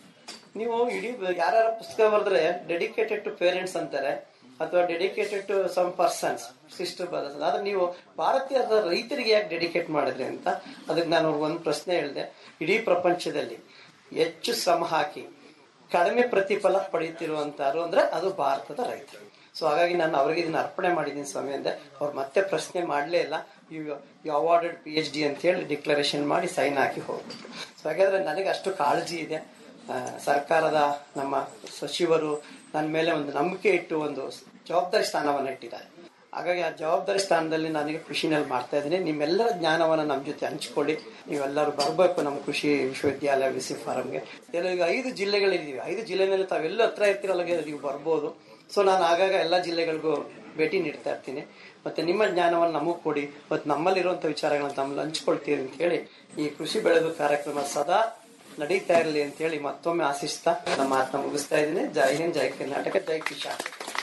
ನೀವು ಇಡೀ ಯಾರ್ಯಾರ ಪುಸ್ತಕ ಬರೆದ್ರೆ ಡೆಡಿಕೇಟೆಡ್ ಟು ಪೇರೆಂಟ್ಸ್ ಅಂತಾರೆ ಅಥವಾ dedicated to some persons sister brothers ಆದ್ರೆ ನೀವು ಭಾರತೀಯ ರೈತರಿಗೆ ಯಾಕೆ ಡೆಡಿಕೇಟ್ ಮಾಡಿದ್ರಿ ಅಂತ ಅದಕ್ಕೆ ನಾನು ಅವ್ರಿಗೆ ಒಂದು ಪ್ರಶ್ನೆ ಹೇಳಿದೆ ಇಡೀ ಪ್ರಪಂಚದಲ್ಲಿ ಹೆಚ್ಚು ಶ್ರಮ ಹಾಕಿ ಕಡಿಮೆ ಪ್ರತಿಫಲ ಪಡೆಯುತ್ತಿರುವಂತರು ಅಂದ್ರೆ ಅದು ಭಾರತದ ರೈತರು ಸೊ ಹಾಗಾಗಿ ನಾನು ಅವರಿಗೆ ಇದನ್ನ ಅರ್ಪಣೆ ಮಾಡಿದ್ದೀನಿ ಸ್ವಾಮಿ ಅಂದೆ ಅವ್ರು ಮತ್ತೆ ಪ್ರಶ್ನೆ ಮಾಡಲೇ ಇಲ್ಲ you awarded P H D ಅಂತ ಹೇಳಿ ಡಿಕ್ಲರೇಷನ್ ಮಾಡಿ ಸೈನ್ ಹಾಕಿ ಹೋಗ್ಬಿಟ್ರು ಸೊ ಹಾಗಾದ್ರೆ ನನಗೆ ಅಷ್ಟು ಕಾಳಜಿ ಇದೆ ಆ, ಸರ್ಕಾರದ ನಮ್ಮ ಸಚಿವರು ನನ್ನ ಮೇಲೆ ಒಂದು ನಂಬಿಕೆ ಇಟ್ಟು ಒಂದು ಜವಾಬ್ದಾರಿ ಸ್ಥಾನವನ್ನು ಇಟ್ಟಿದ್ದಾರೆ ಹಾಗಾಗಿ ಆ ಜವಾಬ್ದಾರಿ ಸ್ಥಾನದಲ್ಲಿ ನನಗೆ ಕೃಷಿನಲ್ಲಿ ಮಾಡ್ತಾ ಇದ್ದೀನಿ ನಿಮ್ಮೆಲ್ಲರ ಜ್ಞಾನವನ್ನು ನಮ್ಮ ಜೊತೆ ಹಂಚ್ಕೊಳ್ಳಿ ನೀವೆಲ್ಲರೂ ಬರಬೇಕು ನಮ್ಮ ಕೃಷಿ ವಿಶ್ವವಿದ್ಯಾಲಯ ವಿಸಿ ಫಾರಂಗೆ ಈಗ ಐದು ಜಿಲ್ಲೆಗಳಿದ್ದೀವಿ ಐದು ಜಿಲ್ಲೆನಲ್ಲಿ ತಾವೆಲ್ಲ ಹತ್ರ ಇರ್ತಿರಲ್ಲ ನೀವು ಬರ್ಬೋದು ಸೊ ನಾನು ಆಗಾಗ ಎಲ್ಲ ಜಿಲ್ಲೆಗಳಿಗೂ ಭೇಟಿ ನೀಡ್ತಾ ಇರ್ತೀನಿ ಮತ್ತೆ ನಿಮ್ಮ ಜ್ಞಾನವನ್ನು ನಮಗ್ ಕೊಡಿ ಮತ್ತು ನಮ್ಮಲ್ಲಿರುವಂಥ ವಿಚಾರಗಳನ್ನ ತಮ್ಮಲ್ಲಿ ಹಂಚ್ಕೊಳ್ತೀರಿ ಅಂತ ಹೇಳಿ ಈ ಕೃಷಿ ಬೆಳೆದು ಕಾರ್ಯಕ್ರಮ ಸದಾ ನಡೀತಾ ಇರಲಿ ಅಂತ ಹೇಳಿ ಮತ್ತೊಮ್ಮೆ ಆಶಿಸ್ತಾ ನಮ್ಮ ಮಾತನ್ನ ಮುಗಿಸ್ತಾ ಇದ್ದೀನಿ ಜೈ ಹಿಂದ್ ಜೈ ಕರ್ನಾಟಕ ಜೈ ಕಿಶಾನ್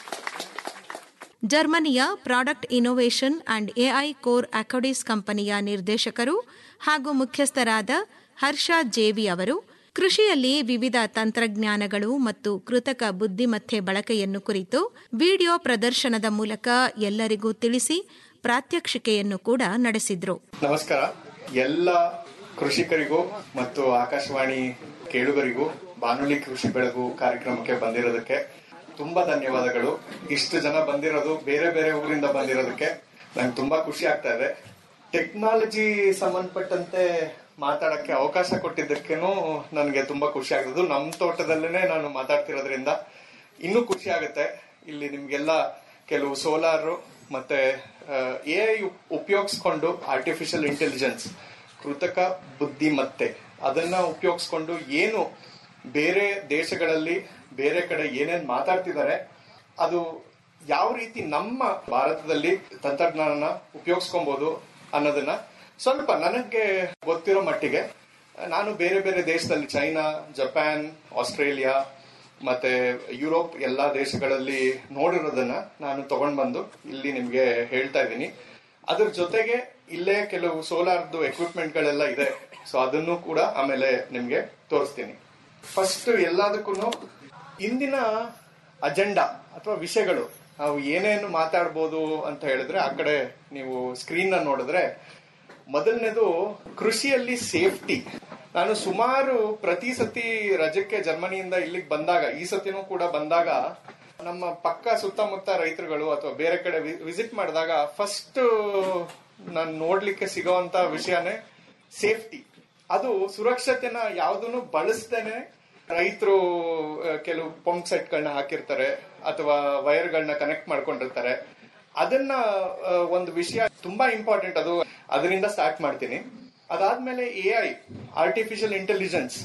ಜರ್ಮನಿಯ product innovation and AI core ಅಕಾಡಿಸ್ ಕಂಪನಿಯ ನಿರ್ದೇಶಕರು ಹಾಗೂ ಮುಖ್ಯಸ್ಥರಾದ ಹರ್ಷ ಜೇವಿ ಅವರು ಕೃಷಿಯಲ್ಲಿ ವಿವಿಧ ತಂತ್ರಜ್ಞಾನಗಳು ಮತ್ತು ಕೃತಕ ಬುದ್ಧಿಮತ್ತೆ ಬಳಕೆಯನ್ನು ಕುರಿತು ವಿಡಿಯೋ ಪ್ರದರ್ಶನದ ಮೂಲಕ ಎಲ್ಲರಿಗೂ ತಿಳಿಸಿ ಪ್ರಾತ್ಯಕ್ಷಿಕೆಯನ್ನು ಕೂಡ ನಡೆಸಿದ್ರು ನಮಸ್ಕಾರ ಎಲ್ಲ ಕೃಷಿಕರಿಗೂ ಮತ್ತು ಆಕಾಶವಾಣಿ ಕೇಳುಗರಿಗೂ ಬಾನುಲಿ ಕೃಷಿ ಬೆಳಗು ಕಾರ್ಯಕ್ರಮಕ್ಕೆ ಬಂದಿರೋದಕ್ಕೆ ತುಂಬಾ ಧನ್ಯವಾದಗಳು ಇಷ್ಟು ಜನ ಬಂದಿರೋದು ಬೇರೆ ಬೇರೆ ಊರಿಂದ ಬಂದಿರೋದಕ್ಕೆ ನಂಗೆ ತುಂಬಾ ಖುಷಿ ಆಗ್ತಾ ಇದೆ ಟೆಕ್ನಾಲಜಿ ಸಂಬಂಧಪಟ್ಟಂತೆ ಮಾತಾಡಕ್ಕೆ ಅವಕಾಶ ಕೊಟ್ಟಿದ್ದಕ್ಕೇನು ನನಗೆ ತುಂಬಾ ಖುಷಿ ಆಗ್ತದೆ ನಮ್ಮ ತೋಟದಲ್ಲೇನೆ ನಾನು ಮಾತಾಡ್ತಿರೋದ್ರಿಂದ ಇನ್ನೂ ಖುಷಿ ಆಗುತ್ತೆ ಇಲ್ಲಿ ನಿಮ್ಗೆಲ್ಲ ಕೆಲವು ಸೋಲಾರ್ ಮತ್ತೆ ಎ ಐ ಉಪಯೋಗಿಸ್ಕೊಂಡು ಆರ್ಟಿಫಿಷಿಯಲ್ ಇಂಟೆಲಿಜೆನ್ಸ್ ಕೃತಕ ಬುದ್ಧಿಮತ್ತೆ ಅದನ್ನ ಉಪಯೋಗಿಸ್ಕೊಂಡು ಏನು ಬೇರೆ ದೇಶಗಳಲ್ಲಿ ಬೇರೆ ಕಡೆ ಏನೇನ್ ಮಾತಾಡ್ತಿದ್ದಾರೆ ಅದು ಯಾವ ರೀತಿ ನಮ್ಮ ಭಾರತದಲ್ಲಿ ತಂತ್ರಜ್ಞಾನನ ಉಪಯೋಗಿಸ್ಕೊಬಹುದು ಅನ್ನೋದನ್ನ ಸ್ವಲ್ಪ ನನಗೆ ಗೊತ್ತಿರೋ ಮಟ್ಟಿಗೆ ನಾನು ಬೇರೆ ಬೇರೆ ದೇಶದಲ್ಲಿ ಚೈನಾ ಜಪಾನ್ ಆಸ್ಟ್ರೇಲಿಯಾ ಮತ್ತೆ ಯುರೋಪ್ ಎಲ್ಲಾ ದೇಶಗಳಲ್ಲಿ ನೋಡಿರೋದನ್ನ ನಾನು ತಗೊಂಡ್ ಬಂದು ಇಲ್ಲಿ ನಿಮ್ಗೆ ಹೇಳ್ತಾ ಇದ್ದೀನಿ ಅದ್ರ ಜೊತೆಗೆ ಇಲ್ಲೇ ಕೆಲವು ಸೋಲಾರ್ದು ಎಕ್ವಿಪ್ಮೆಂಟ್ ಗಳೆಲ್ಲ ಇದೆ ಸೊ ಅದನ್ನು ಕೂಡ ಆಮೇಲೆ ನಿಮ್ಗೆ ತೋರಿಸ್ತೀನಿ ಫಸ್ಟ್ ಎಲ್ಲದಕ್ಕೂ ಇಂದಿನ ಅಜೆಂಡಾ ಅಥವಾ ವಿಷಯಗಳು ನಾವು ಏನೇನು ಮಾತಾಡ್ಬೋದು ಅಂತ ಹೇಳಿದ್ರೆ ಆ ಕಡೆ ನೀವು ಸ್ಕ್ರೀನ್ ನ ನೋಡಿದ್ರೆ ಮೊದಲನೇದು ಕೃಷಿಯಲ್ಲಿ ಸೇಫ್ಟಿ ನಾನು ಸುಮಾರು ಪ್ರತಿ ಸತಿ ರಜಕ್ಕೆ ಜರ್ಮನಿಯಿಂದ ಇಲ್ಲಿಗೆ ಬಂದಾಗ ಈ ಸತಿನೂ ಕೂಡ ಬಂದಾಗ ನಮ್ಮ ಪಕ್ಕ ಸುತ್ತಮುತ್ತ ರೈತರುಗಳು ಅಥವಾ ಬೇರೆ ಕಡೆ ವಿಸಿಟ್ ಮಾಡಿದಾಗ ಫಸ್ಟ್ ನಾನು ನೋಡ್ಲಿಕ್ಕೆ ಸಿಗೋಂತ ವಿಷಯನೇ ಸೇಫ್ಟಿ ಅದು ಸುರಕ್ಷತೆನ ಯಾವ್ದನ್ನು ಬಳಸ್ದೇನೆ ರೈತರು ಕೆಲವು ಪಂಪ್ ಸೆಟ್ ಗಳನ್ನ ಹಾಕಿರ್ತಾರೆ ಅಥವಾ ವೈರ್ ಗಳನ್ನ ಕನೆಕ್ಟ್ ಮಾಡ್ಕೊಂಡಿರ್ತಾರೆ ಅದನ್ನ ಆ, ಒಂದು ವಿಷಯ ತುಂಬಾ ಇಂಪಾರ್ಟೆಂಟ್ ಅದು ಅದರಿಂದ ಸ್ಟಾರ್ಟ್ ಮಾಡ್ತೀನಿ ಅದಾದ್ಮೇಲೆ ಎ ಐ ಆರ್ಟಿಫಿಷಿಯಲ್ ಇಂಟೆಲಿಜೆನ್ಸ್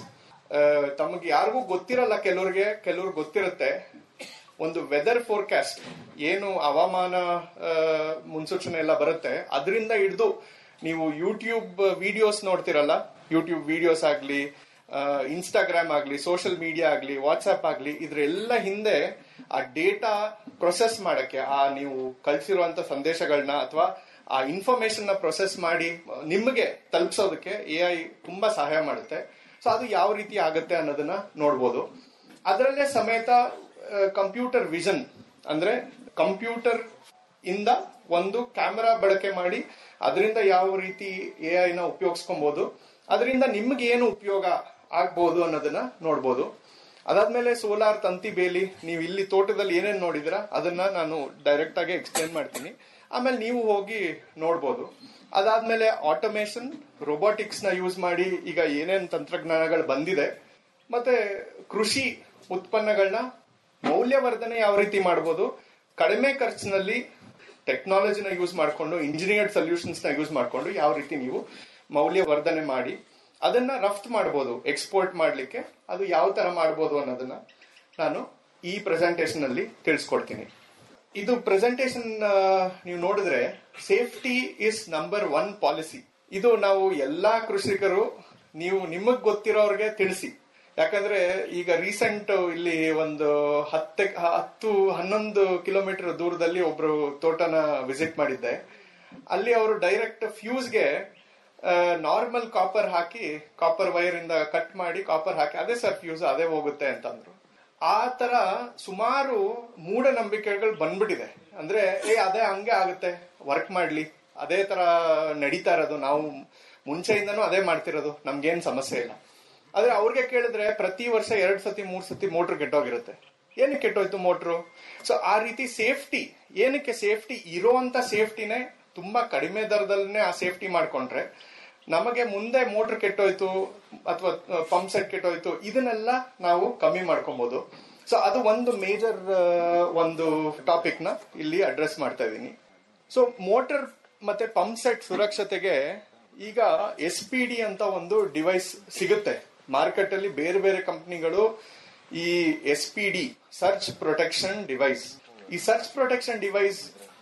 ತಮಗೆ ಯಾರಿಗೂ ಗೊತ್ತಿರಲ್ಲ ಕೆಲವ್ರಿಗೆ ಕೆಲವ್ರಿಗೆ ಗೊತ್ತಿರುತ್ತೆ ಒಂದು ವೆದರ್ ಫೋರ್ಕಾಸ್ಟ್ ಏನು ಹವಾಮಾನ ಆ, ಮುನ್ಸೂಚನೆ ಎಲ್ಲ ಬರುತ್ತೆ ಅದರಿಂದ ಹಿಡಿದು ನೀವು ಯೂಟ್ಯೂಬ್ ವಿಡಿಯೋಸ್ ನೋಡ್ತಿರಲ್ಲ ಯೂಟ್ಯೂಬ್ ವಿಡಿಯೋಸ್ ಆಗ್ಲಿ ಇನ್ಸ್ಟಾಗ್ರಾಮ್ ಆಗ್ಲಿ ಸೋಷಿಯಲ್ ಮೀಡಿಯಾ ಆಗ್ಲಿ ವಾಟ್ಸ್ಆಪ್ ಆಗ್ಲಿ ಇದ್ರೆಲ್ಲ ಹಿಂದೆ ಆ ಡೇಟಾ ಪ್ರೊಸೆಸ್ ಮಾಡಕ್ಕೆ ಆ ನೀವು ಕಳ್ಸಿರುವಂತ ಸಂದೇಶಗಳನ್ನ ಅಥವಾ ಆ ಇನ್ಫಾರ್ಮೇಶನ್ ನ ಪ್ರೊಸೆಸ್ ಮಾಡಿ ನಿಮಗೆ ತಲುಪಿಸೋದಕ್ಕೆ ಎ ಐ ತುಂಬಾ ಸಹಾಯ ಮಾಡುತ್ತೆ ಸೊ ಅದು ಯಾವ ರೀತಿ ಆಗುತ್ತೆ ಅನ್ನೋದನ್ನ ನೋಡ್ಬೋದು ಅದರಲ್ಲೇ ಸಮೇತ ಕಂಪ್ಯೂಟರ್ ವಿಷನ್ ಅಂದ್ರೆ ಕಂಪ್ಯೂಟರ್ ಇಂದ ಒಂದು ಕ್ಯಾಮೆರಾ ಬಳಕೆ ಮಾಡಿ ಅದರಿಂದ ಯಾವ ರೀತಿ ಎ ಐ ನ ಉಪಯೋಗಿಸ್ಕೊಬಹುದು ಅದರಿಂದ ನಿಮ್ಗೆ ಏನು ಉಪಯೋಗ ಆಗ್ಬಹುದು ಅನ್ನೋದನ್ನ ನೋಡ್ಬೋದು ಅದಾದ್ಮೇಲೆ ಸೋಲಾರ್ ತಂತಿ ಬೇಲಿ ನೀವು ಇಲ್ಲಿ ತೋಟದಲ್ಲಿ ಏನೇನ್ ನೋಡಿದಿರ ಅದನ್ನ ನಾನು ಡೈರೆಕ್ಟ್ ಆಗಿ ಎಕ್ಸ್ಪ್ಲೇನ್ ಮಾಡ್ತೀನಿ ಆಮೇಲೆ ನೀವು ಹೋಗಿ ನೋಡ್ಬೋದು ಅದಾದ್ಮೇಲೆ ಆಟೋಮೇಶನ್ ರೋಬೋಟಿಕ್ಸ್ ನ ಯೂಸ್ ಮಾಡಿ ಈಗ ಏನೇನ್ ತಂತ್ರಜ್ಞಾನಗಳು ಬಂದಿದೆ ಮತ್ತೆ ಕೃಷಿ ಉತ್ಪನ್ನಗಳನ್ನ ಮೌಲ್ಯವರ್ಧನೆ ಯಾವ ರೀತಿ ಮಾಡಬಹುದು ಕಡಿಮೆ ಖರ್ಚಿನಲ್ಲಿ ಟೆಕ್ನಾಲಜಿನ ಯೂಸ್ ಮಾಡಿಕೊಂಡು ಇಂಜಿನಿಯರ್ಡ್ ಸೊಲ್ಯೂಷನ್ಸ್ ನ ಯೂಸ್ ಮಾಡಿಕೊಂಡು ಯಾವ ರೀತಿ ನೀವು ಮೌಲ್ಯವರ್ಧನೆ ಮಾಡಿ ಅದನ್ನ ರಫ್ತು ಮಾಡಬಹುದು ಎಕ್ಸ್ಪೋರ್ಟ್ ಮಾಡ್ಲಿಕ್ಕೆ ಅದು ಯಾವ ತರ ಮಾಡಬಹುದು ಅನ್ನೋದನ್ನ ನಾನು ಈ ಪ್ರೆಸೆಂಟೇಶನ್ ಅಲ್ಲಿ ತಿಳಿಸ್ಕೊಡ್ತೀನಿ ಇದು ಪ್ರೆಸೆಂಟೇಶನ್ ನೀವು ನೋಡಿದ್ರೆ safety is number one policy ಇದು ನಾವು ಎಲ್ಲಾ ಕೃಷಿಕರು ನೀವು ನಿಮಗ್ ಗೊತ್ತಿರೋರ್ಗೆ ತಿಳಿಸಿ ಯಾಕಂದ್ರೆ ಈಗ ರೀಸೆಂಟ್ ಇಲ್ಲಿ ಒಂದು ಹತ್ತೆ ಹತ್ತು ಹನ್ನೊಂದು ಕಿಲೋಮೀಟರ್ ದೂರದಲ್ಲಿ ಒಬ್ರು ತೋಟನ ವಿಸಿಟ್ ಮಾಡಿದ್ದೆ ಅಲ್ಲಿ ಅವರು ಡೈರೆಕ್ಟ್ ಫ್ಯೂಸ್ಗೆ ನಾರ್ಮಲ್ ಕಾಪರ್ ಹಾಕಿ ಕಾಪರ್ ವೈರ್ ಇಂದ ಕಟ್ ಮಾಡಿ ಕಾಪರ್ ಹಾಕಿ ಅದೇ ಸರ್ ಫ್ಯೂಸ್ ಅದೇ ಹೋಗುತ್ತೆ ಅಂತಂದ್ರು ಆ ತರ ಸುಮಾರು ಮೂಢನಂಬಿಕೆಗಳು ಬಂದ್ಬಿಟ್ಟಿದೆ ಅಂದ್ರೆ ಏ ಅದೇ ಹಂಗೆ ಆಗುತ್ತೆ ವರ್ಕ್ ಮಾಡ್ಲಿ ಅದೇ ತರ ನಡೀತಾ ಇರೋದು ನಾವು ಮುಂಚೆಯಿಂದನೂ ಅದೇ ಮಾಡ್ತಿರೋದು ನಮ್ಗೇನ್ ಸಮಸ್ಯೆ ಇಲ್ಲ ಆದ್ರೆ ಅವ್ರಿಗೆ ಕೇಳಿದ್ರೆ ಪ್ರತಿ ವರ್ಷ ಎರಡ್ ಸತಿ ಮೂರ್ ಸತಿ ಮೋಟರ್ ಕೆಟ್ಟೋಗಿರುತ್ತೆ ಏನಕ್ಕೆ ಕೆಟ್ಟೋಯ್ತು ಮೋಟ್ರು ಸೊ ಆ ರೀತಿ ಸೇಫ್ಟಿ ಏನಕ್ಕೆ ಸೇಫ್ಟಿ ಇರೋಂತ ಸೇಫ್ಟಿನೇ ತುಂಬಾ ಕಡಿಮೆ ದರದಲ್ಲೇ ಆ ಸೇಫ್ಟಿ ಮಾಡ್ಕೊಂಡ್ರೆ ನಮಗೆ ಮುಂದೆ ಮೋಟರ್ ಕೆಟ್ಟೋಯ್ತು ಅಥವಾ ಪಂಪ್ ಸೆಟ್ ಕೆಟ್ಟೋಯ್ತು ಇದನ್ನೆಲ್ಲ ನಾವು ಕಮ್ಮಿ ಮಾಡ್ಕೊಬಹುದು ಸೊ ಅದು ಒಂದು ಮೇಜರ್ ಒಂದು ಟಾಪಿಕ್ ನ ಇಲ್ಲಿ ಅಡ್ರೆಸ್ ಮಾಡ್ತಾ ಇದ್ದೀನಿ ಸೊ ಮೋಟರ್ ಮತ್ತೆ ಪಂಪ್ ಸೆಟ್ ಸುರಕ್ಷತೆಗೆ ಈಗ ಎಸ್ ಪಿ ಡಿ ಅಂತ ಒಂದು ಡಿವೈಸ್ ಸಿಗುತ್ತೆ ಮಾರ್ಕೆಟ್ ಅಲ್ಲಿ ಬೇರೆ ಬೇರೆ ಕಂಪನಿಗಳು ಈ S P D surge protection device ಈ ಸರ್ಚ್ ಪ್ರೊಟೆಕ್ಷನ್ ಡಿವೈಸ್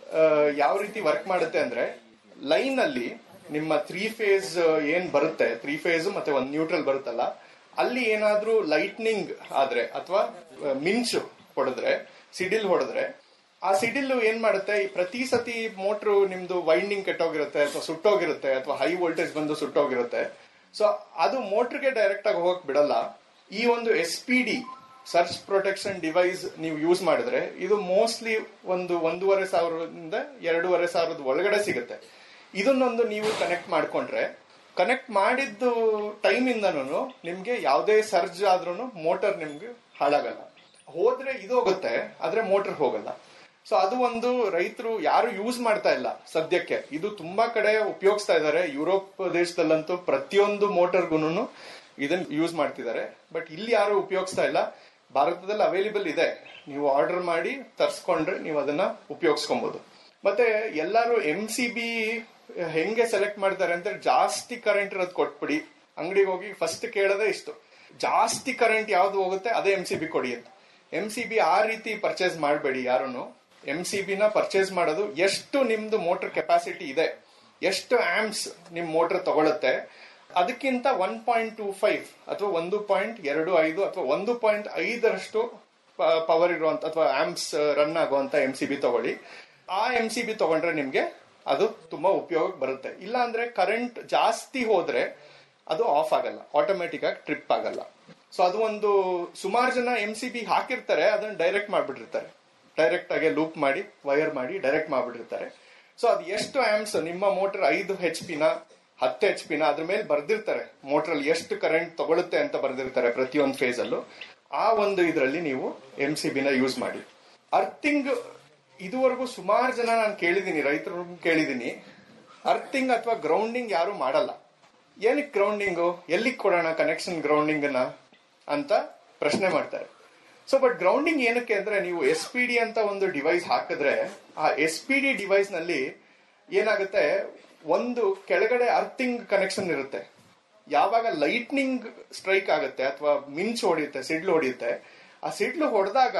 ಯಾವ ರೀತಿ ವರ್ಕ್ ಮಾಡುತ್ತೆ ಅಂದ್ರೆ ಲೈನ್ ಅಲ್ಲಿ ನಿಮ್ಮ ತ್ರೀ ಫೇಸ್ ಏನ್ ಬರುತ್ತೆ ತ್ರೀ ಫೇಸ್ ಮತ್ತೆ ಒಂದು ನ್ಯೂಟ್ರಲ್ ಬರುತ್ತಲ್ಲ ಅಲ್ಲಿ ಏನಾದ್ರೂ ಲೈಟ್ನಿಂಗ್ ಆದ್ರೆ ಅಥವಾ ಮಿಂಚು ಹೊಡೆದ್ರೆ ಸಿಡಿಲ್ ಹೊಡೆದ್ರೆ ಆ ಸಿಡಿಲ್ ಏನ್ ಮಾಡುತ್ತೆ ಈ ಪ್ರತಿ ಸತಿ ಮೋಟ್ರು ನಿಮ್ದು ವೈಂಡಿಂಗ್ ಕೆಟ್ಟೋಗಿರುತ್ತೆ ಅಥವಾ ಸುಟ್ಟೋಗಿರುತ್ತೆ ಅಥವಾ ಹೈ ವೋಲ್ಟೇಜ್ ಬಂದು ಸುಟ್ಟೋಗಿರುತ್ತೆ ಸೊ ಅದು ಮೋಟ್ರಿಗೆ ಡೈರೆಕ್ಟ್ ಆಗಿ ಹೋಗಕ್ ಬಿಡಲ್ಲ ಈ ಒಂದು S P D surge protection device ನೀವು ಯೂಸ್ ಮಾಡಿದ್ರೆ ಇದು ಮೋಸ್ಟ್ಲಿ ಒಂದು ಒಂದೂವರೆ ಸಾವಿರದಿಂದ ಎರಡೂವರೆ ಸಾವಿರದ ಒಳಗಡೆ ಸಿಗುತ್ತೆ ಇದನ್ನೊಂದು ನೀವು ಕನೆಕ್ಟ್ ಮಾಡ್ಕೊಂಡ್ರೆ ಕನೆಕ್ಟ್ ಮಾಡಿದ್ದು ಟೈಮ್ ಇಂದನೂ ನಿಮ್ಗೆ ಯಾವುದೇ ಸರ್ಜ್ ಆದ್ರೂ ಮೋಟರ್ ನಿಮ್ಗೆ ಹಾಳಾಗಲ್ಲ ಹೋದ್ರೆ ಇದು ಹೋಗುತ್ತೆ ಆದ್ರೆ ಮೋಟರ್ ಹೋಗಲ್ಲ ಸೊ ಅದು ಒಂದು ರೈತರು ಯಾರು ಯೂಸ್ ಮಾಡ್ತಾ ಇಲ್ಲ ಸದ್ಯಕ್ಕೆ ಇದು ತುಂಬಾ ಕಡೆ ಉಪಯೋಗಿಸ್ತಾ ಇದ್ದಾರೆ ಯುರೋಪ್ ದೇಶದಲ್ಲಂತೂ ಪ್ರತಿಯೊಂದು ಮೋಟರ್ಗುನು ಇದನ್ನ ಯೂಸ್ ಮಾಡ್ತಿದ್ದಾರೆ ಬಟ್ ಇಲ್ಲಿ ಯಾರು ಉಪಯೋಗಿಸ್ತಾ ಇಲ್ಲ ಭಾರತದಲ್ಲಿ ಅವೈಲೇಬಲ್ ಇದೆ ನೀವು ಆರ್ಡರ್ ಮಾಡಿ ತರ್ಸ್ಕೊಂಡ್ರೆ ನೀವು ಅದನ್ನ ಉಪಯೋಗಿಸ್ಕೊಬಹುದು ಮತ್ತೆ ಎಲ್ಲಾರು ಎಂ ಸಿ ಬಿ ಹೆಂಗೆ ಸೆಲೆಕ್ಟ್ ಮಾಡ್ತಾರೆ ಅಂತ ಜಾಸ್ತಿ ಕರೆಂಟ್ ಇರೋದು ಕೊಟ್ಬಿಡಿ ಅಂಗಡಿಗೆ ಹೋಗಿ ಫಸ್ಟ್ ಕೇಳೋದೇ ಇಷ್ಟು ಜಾಸ್ತಿ ಕರೆಂಟ್ ಯಾವ್ದು ಹೋಗುತ್ತೆ ಅದೇ ಎಂ ಸಿ ಬಿ ಕೊಡಿ ಅಂತ ಎಂ ಸಿ ಬಿ ಆ ರೀತಿ ಪರ್ಚೇಸ್ ಮಾಡಬೇಡಿ ಯಾರನ್ನು ಎಂ ಸಿ ಬಿ ನ ಪರ್ಚೇಸ್ ಮಾಡೋದು ಎಷ್ಟು ನಿಮ್ದು ಮೋಟರ್ ಕೆಪಾಸಿಟಿ ಇದೆ ಎಷ್ಟು ಆಮ್ಸ್ ನಿಮ್ ಮೋಟರ್ ತಗೊಳುತ್ತೆ ಅದಕ್ಕಿಂತ ಒನ್ ಪಾಯಿಂಟ್ ಟೂ ಫೈವ್ ಅಥವಾ ಒಂದು ಪಾಯಿಂಟ್ ಎರಡು ಐದು ಅಥವಾ ಒಂದು ಪಾಯಿಂಟ್ ಐದರಷ್ಟು ಪವರ್ ಇರುವಂತ ಅಥವಾ ಆಮ್ಸ್ ರನ್ ಆಗುವಂತ ಎಂ ಸಿ ಬಿ ತಗೊಳ್ಳಿ ಆ ಎಂ ಸಿ ಬಿ ತಗೊಂಡ್ರೆ ನಿಮ್ಗೆ ಅದು ತುಂಬಾ ಉಪಯೋಗ ಬರುತ್ತೆ ಇಲ್ಲ ಅಂದ್ರೆ ಕರೆಂಟ್ ಜಾಸ್ತಿ ಹೋದ್ರೆ ಅದು ಆಫ್ ಆಗಲ್ಲ ಆಟೋಮೆಟಿಕ್ ಆಗಿ ಟ್ರಿಪ್ ಆಗಲ್ಲ ಸೊ ಅದು ಒಂದು ಸುಮಾರು ಜನ ಎಂ ಸಿ ಬಿ ಹಾಕಿರ್ತಾರೆ ಅದನ್ನ ಡೈರೆಕ್ಟ್ ಮಾಡ್ಬಿಟ್ಟಿರ್ತಾರೆ ಡೈರೆಕ್ಟ್ ಆಗಿ ಲೂಪ್ ಮಾಡಿ ವೈರ್ ಮಾಡಿ ಡೈರೆಕ್ಟ್ ಮಾಡ್ಬಿಟ್ಟಿರ್ತಾರೆ ಸೊ ಅದು ಎಷ್ಟು ಆಮ್ಸ್ ನಿಮ್ಮ ಮೋಟರ್ ಐದು ಹೆಚ್ ಪಿನ ಹತ್ತು ಎಚ್ ಪಿನ ಅದ್ರ ಮೇಲೆ ಬರ್ದಿರ್ತಾರೆ ಮೋಟರ್ ಅಲ್ಲಿ ಎಷ್ಟು ಕರೆಂಟ್ ತಗೊಳುತ್ತೆ ಅಂತ ಬರ್ದಿರ್ತಾರೆ ಪ್ರತಿಯೊಂದು ಫೇಸ್ ಅಲ್ಲೂ ಆ ಒಂದು ಇದರಲ್ಲಿ ನೀವು ಎಂ ಸಿ ಬಿನ ಯೂಸ್ ಮಾಡಿ ಅರ್ಥಿಂಗ್ ಇದುವರೆಗೂ ಸುಮಾರು ಜನ ನಾನು ಕೇಳಿದೀನಿ ರೈತರು ಕೇಳಿದೀನಿ ಅರ್ಥಿಂಗ್ ಅಥವಾ ಗ್ರೌಂಡಿಂಗ್ ಯಾರು ಮಾಡಲ್ಲ ಏನಕ್ಕೆ ಗ್ರೌಂಡಿಂಗು ಎಲ್ಲಿಗೆ ಕೊಡೋಣ ಕನೆಕ್ಷನ್ ಗ್ರೌಂಡಿಂಗ್ ಅನ್ನ ಅಂತ ಪ್ರಶ್ನೆ ಮಾಡ್ತಾರೆ ಸೊ ಬಟ್ ಗ್ರೌಂಡಿಂಗ್ ಏನಕ್ಕೆ ಅಂದ್ರೆ ನೀವು ಎಸ್ ಪಿ ಡಿ ಅಂತ ಒಂದು ಡಿವೈಸ್ ಹಾಕಿದ್ರೆ ಆ ಎಸ್ ಪಿ ಡಿ ಡಿವೈಸ್ ನಲ್ಲಿ ಏನಾಗುತ್ತೆ ಒಂದು ಕೆಳಗಡೆ ಅರ್ಥಿಂಗ್ ಕನೆಕ್ಷನ್ ಇರುತ್ತೆ ಯಾವಾಗ ಲೈಟ್ನಿಂಗ್ ಸ್ಟ್ರೈಕ್ ಆಗುತ್ತೆ ಅಥವಾ ಮಿಂಚ್ ಹೊಡೆಯುತ್ತೆ ಸಿಡ್ಲು ಹೊಡೆಯುತ್ತೆ ಆ ಸಿಡ್ಲು ಹೊಡೆದಾಗ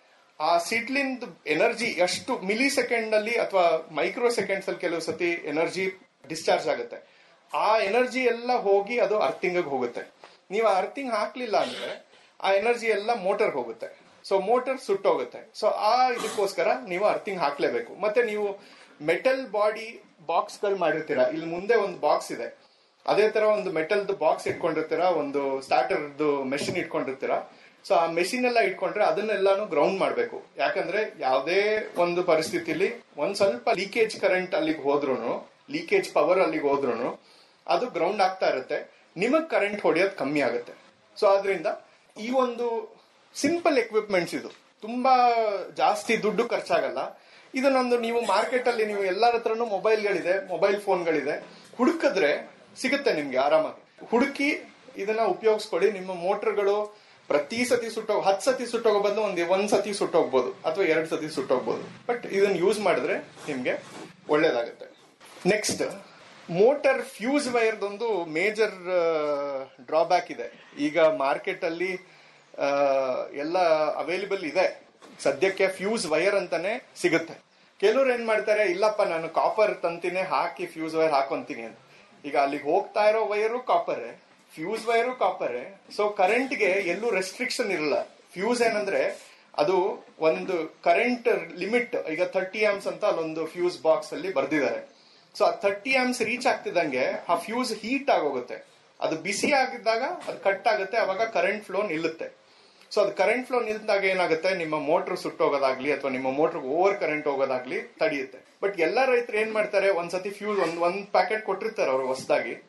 ಆ ಸಿಡ್ಲಿಂದ ಎನರ್ಜಿ ಎಷ್ಟು ಮಿಲಿ ಸೆಕೆಂಡ್ ಅಲ್ಲಿ ಅಥವಾ ಮೈಕ್ರೋ ಸೆಕೆಂಡ್ಸ್ ಅಲ್ಲಿ ಕೆಲವು ಸತಿ ಎನರ್ಜಿ ಡಿಸ್ಚಾರ್ಜ್ ಆಗುತ್ತೆ ಆ ಎನರ್ಜಿ ಎಲ್ಲ ಹೋಗಿ ಅದು ಅರ್ಥಿಂಗ್ ಹೋಗುತ್ತೆ ನೀವು ಆ ಅರ್ಥಿಂಗ್ ಹಾಕ್ಲಿಲ್ಲ ಅಂದ್ರೆ ಆ ಎನರ್ಜಿ ಎಲ್ಲ ಮೋಟರ್ ಹೋಗುತ್ತೆ ಸೊ ಮೋಟರ್ ಸುಟ್ಟೋಗುತ್ತೆ ಸೊ ಆ ಇದಕ್ಕೋಸ್ಕರ ನೀವು ಅರ್ಥಿಂಗ್ ಹಾಕ್ಲೇಬೇಕು ಮತ್ತೆ ನೀವು ಮೆಟಲ್ ಬಾಡಿ ಬಾಕ್ಸ್ ಗಳು ಮಾಡಿರ್ತೀರಾ ಇಲ್ಲಿ ಮುಂದೆ ಒಂದು ಬಾಕ್ಸ್ ಇದೆ ಅದೇ ತರ ಒಂದು ಮೆಟಲ್ ಬಾಕ್ಸ್ ಇಟ್ಕೊಂಡಿರ್ತೀರಾ ಒಂದು ಸ್ಟಾರ್ಟರ್ ಮೆಷಿನ್ ಇಟ್ಕೊಂಡಿರ್ತೀರಾ ಸೊ ಆ ಮೆಷಿನ್ ಎಲ್ಲ ಇಟ್ಕೊಂಡ್ರೆ ಅದನ್ನೆಲ್ಲಾನು ಗ್ರೌಂಡ್ ಮಾಡಬೇಕು ಯಾಕಂದ್ರೆ ಯಾವುದೇ ಒಂದು ಪರಿಸ್ಥಿತಿಲಿ ಒಂದ್ ಸ್ವಲ್ಪ ಲೀಕೇಜ್ ಕರೆಂಟ್ ಅಲ್ಲಿಗೆ ಹೋದ್ರು ಲೀಕೇಜ್ ಪವರ್ ಅಲ್ಲಿಗೆ ಹೋದ್ರು ಅದು ಗ್ರೌಂಡ್ ಆಗ್ತಾ ಇರುತ್ತೆ ನಿಮಗ್ ಕರೆಂಟ್ ಹೊಡೆಯೋದು ಕಮ್ಮಿ ಆಗುತ್ತೆ ಸೊ ಆದ್ರಿಂದ ಈ ಒಂದು ಸಿಂಪಲ್ ಎಕ್ವಿಪ್ಮೆಂಟ್ಸ್ ಇದು ತುಂಬಾ ಜಾಸ್ತಿ ದುಡ್ಡು ಖರ್ಚಾಗಲ್ಲ ಇದನ್ನೊಂದು ನೀವು ಮಾರ್ಕೆಟ್ ಅಲ್ಲಿ ನೀವು ಎಲ್ಲರ ಹತ್ರನು ಮೊಬೈಲ್ಗಳಿದೆ ಮೊಬೈಲ್ ಫೋನ್ಗಳಿದೆ ಹುಡುಕಿದ್ರೆ ಸಿಗುತ್ತೆ ನಿಮ್ಗೆ ಆರಾಮಾಗಿ ಹುಡುಕಿ ಇದನ್ನ ಉಪಯೋಗಿಸ್ಕೊಳ್ಳಿ ನಿಮ್ಮ ಮೋಟರ್ಗಳು ಪ್ರತಿ ಸತಿ ಸುಟ್ಟೋಗ್ ಹತ್ ಸತಿ ಸುಟ್ಟೋಗೋ ಬದಲು ಒಂದ್ ಒಂದ್ ಸತಿ ಸುಟ್ಟೋಗ್ಬೋದು ಅಥವಾ ಎರಡ್ ಸತಿ ಸುಟ್ಟೋಗ್ಬೋದು ಬಟ್ ಇದನ್ನ ಯೂಸ್ ಮಾಡಿದ್ರೆ ನಿಮ್ಗೆ ಒಳ್ಳೇದಾಗುತ್ತೆ ನೆಕ್ಸ್ಟ್ ಮೋಟರ್ ಫ್ಯೂಸ್ ವೈರ್ದೊಂದು ಮೇಜರ್ ಡ್ರಾಬ್ಯಾಕ್ ಇದೆ ಈಗ ಮಾರ್ಕೆಟ್ ಅಲ್ಲಿ ಆ, ಎಲ್ಲ ಅವೈಲೇಬಲ್ ಇದೆ ಸದ್ಯಕ್ಕೆ ಫ್ಯೂಸ್ ವೈರ್ ಅಂತಾನೆ ಸಿಗುತ್ತೆ ಕೆಲವ್ರು ಏನ್ ಮಾಡ್ತಾರೆ ಇಲ್ಲಪ್ಪ ನಾನು ಕಾಪರ್ ತಂತಿನೇ ಹಾಕಿ ಫ್ಯೂಸ್ ವೈರ್ ಹಾಕೊಂತೀನಿ ಅಂತ ಈಗ ಅಲ್ಲಿಗೆ ಹೋಗ್ತಾ ಇರೋ wire copper fuse wire copper so ಕರೆಂಟ್ಗೆ ಎಲ್ಲೂ ರೆಸ್ಟ್ರಿಕ್ಷನ್ ಇರಲ್ಲ ಫ್ಯೂಸ್ ಏನಂದ್ರೆ ಅದು ಒಂದು ಕರೆಂಟ್ ಲಿಮಿಟ್ ಈಗ ಥರ್ಟಿ ಆಮ್ಸ್ ಅಂತ ಅಲ್ಲೊಂದು ಫ್ಯೂಸ್ ಬಾಕ್ಸ್ ಅಲ್ಲಿ ಬರ್ದಿದ್ದಾರೆ ಸೊ ಆ ಥರ್ಟಿ ಆಮ್ಸ್ ರೀಚ್ ಆಗ್ತಿದ್ದಂಗೆ ಆ ಫ್ಯೂಸ್ ಹೀಟ್ ಆಗೋಗುತ್ತೆ ಅದು ಬಿಸಿ ಆಗಿದ್ದಾಗ ಅದು ಕಟ್ ಆಗುತ್ತೆ ಅವಾಗ ಕರೆಂಟ್ ಫ್ಲೋ ನಿಲ್ಲುತ್ತೆ ಸೊ ಅದು ಕರೆಂಟ್ ಫ್ಲೋ ನಿಲ್ದಾಗ ಏನಾಗುತ್ತೆ ನಿಮ್ಮ ಮೋಟರ್ ಸುಟ್ಟೋಗೋದಾಗ್ಲಿ ಅಥವಾ ನಿಮ್ಮ ಮೋಟರ್ ಓವರ್ ಕರೆಂಟ್ ಹೋಗೋದಾಗ್ಲಿ ತಡೆಯುತ್ತೆ ಬಟ್ ಎಲ್ಲ ರೈತರು ಏನ್ ಮಾಡ್ತಾರೆ ಒಂದ್ಸತಿ ಫ್ಯೂಸ್ ಒಂದ್ ಒಂದ್ ಪ್ಯಾಕೆಟ್ ಕೊಟ್ಟಿರ್ತಾರೆ ಅವ್ರು ಹೊಸದಾಗಿ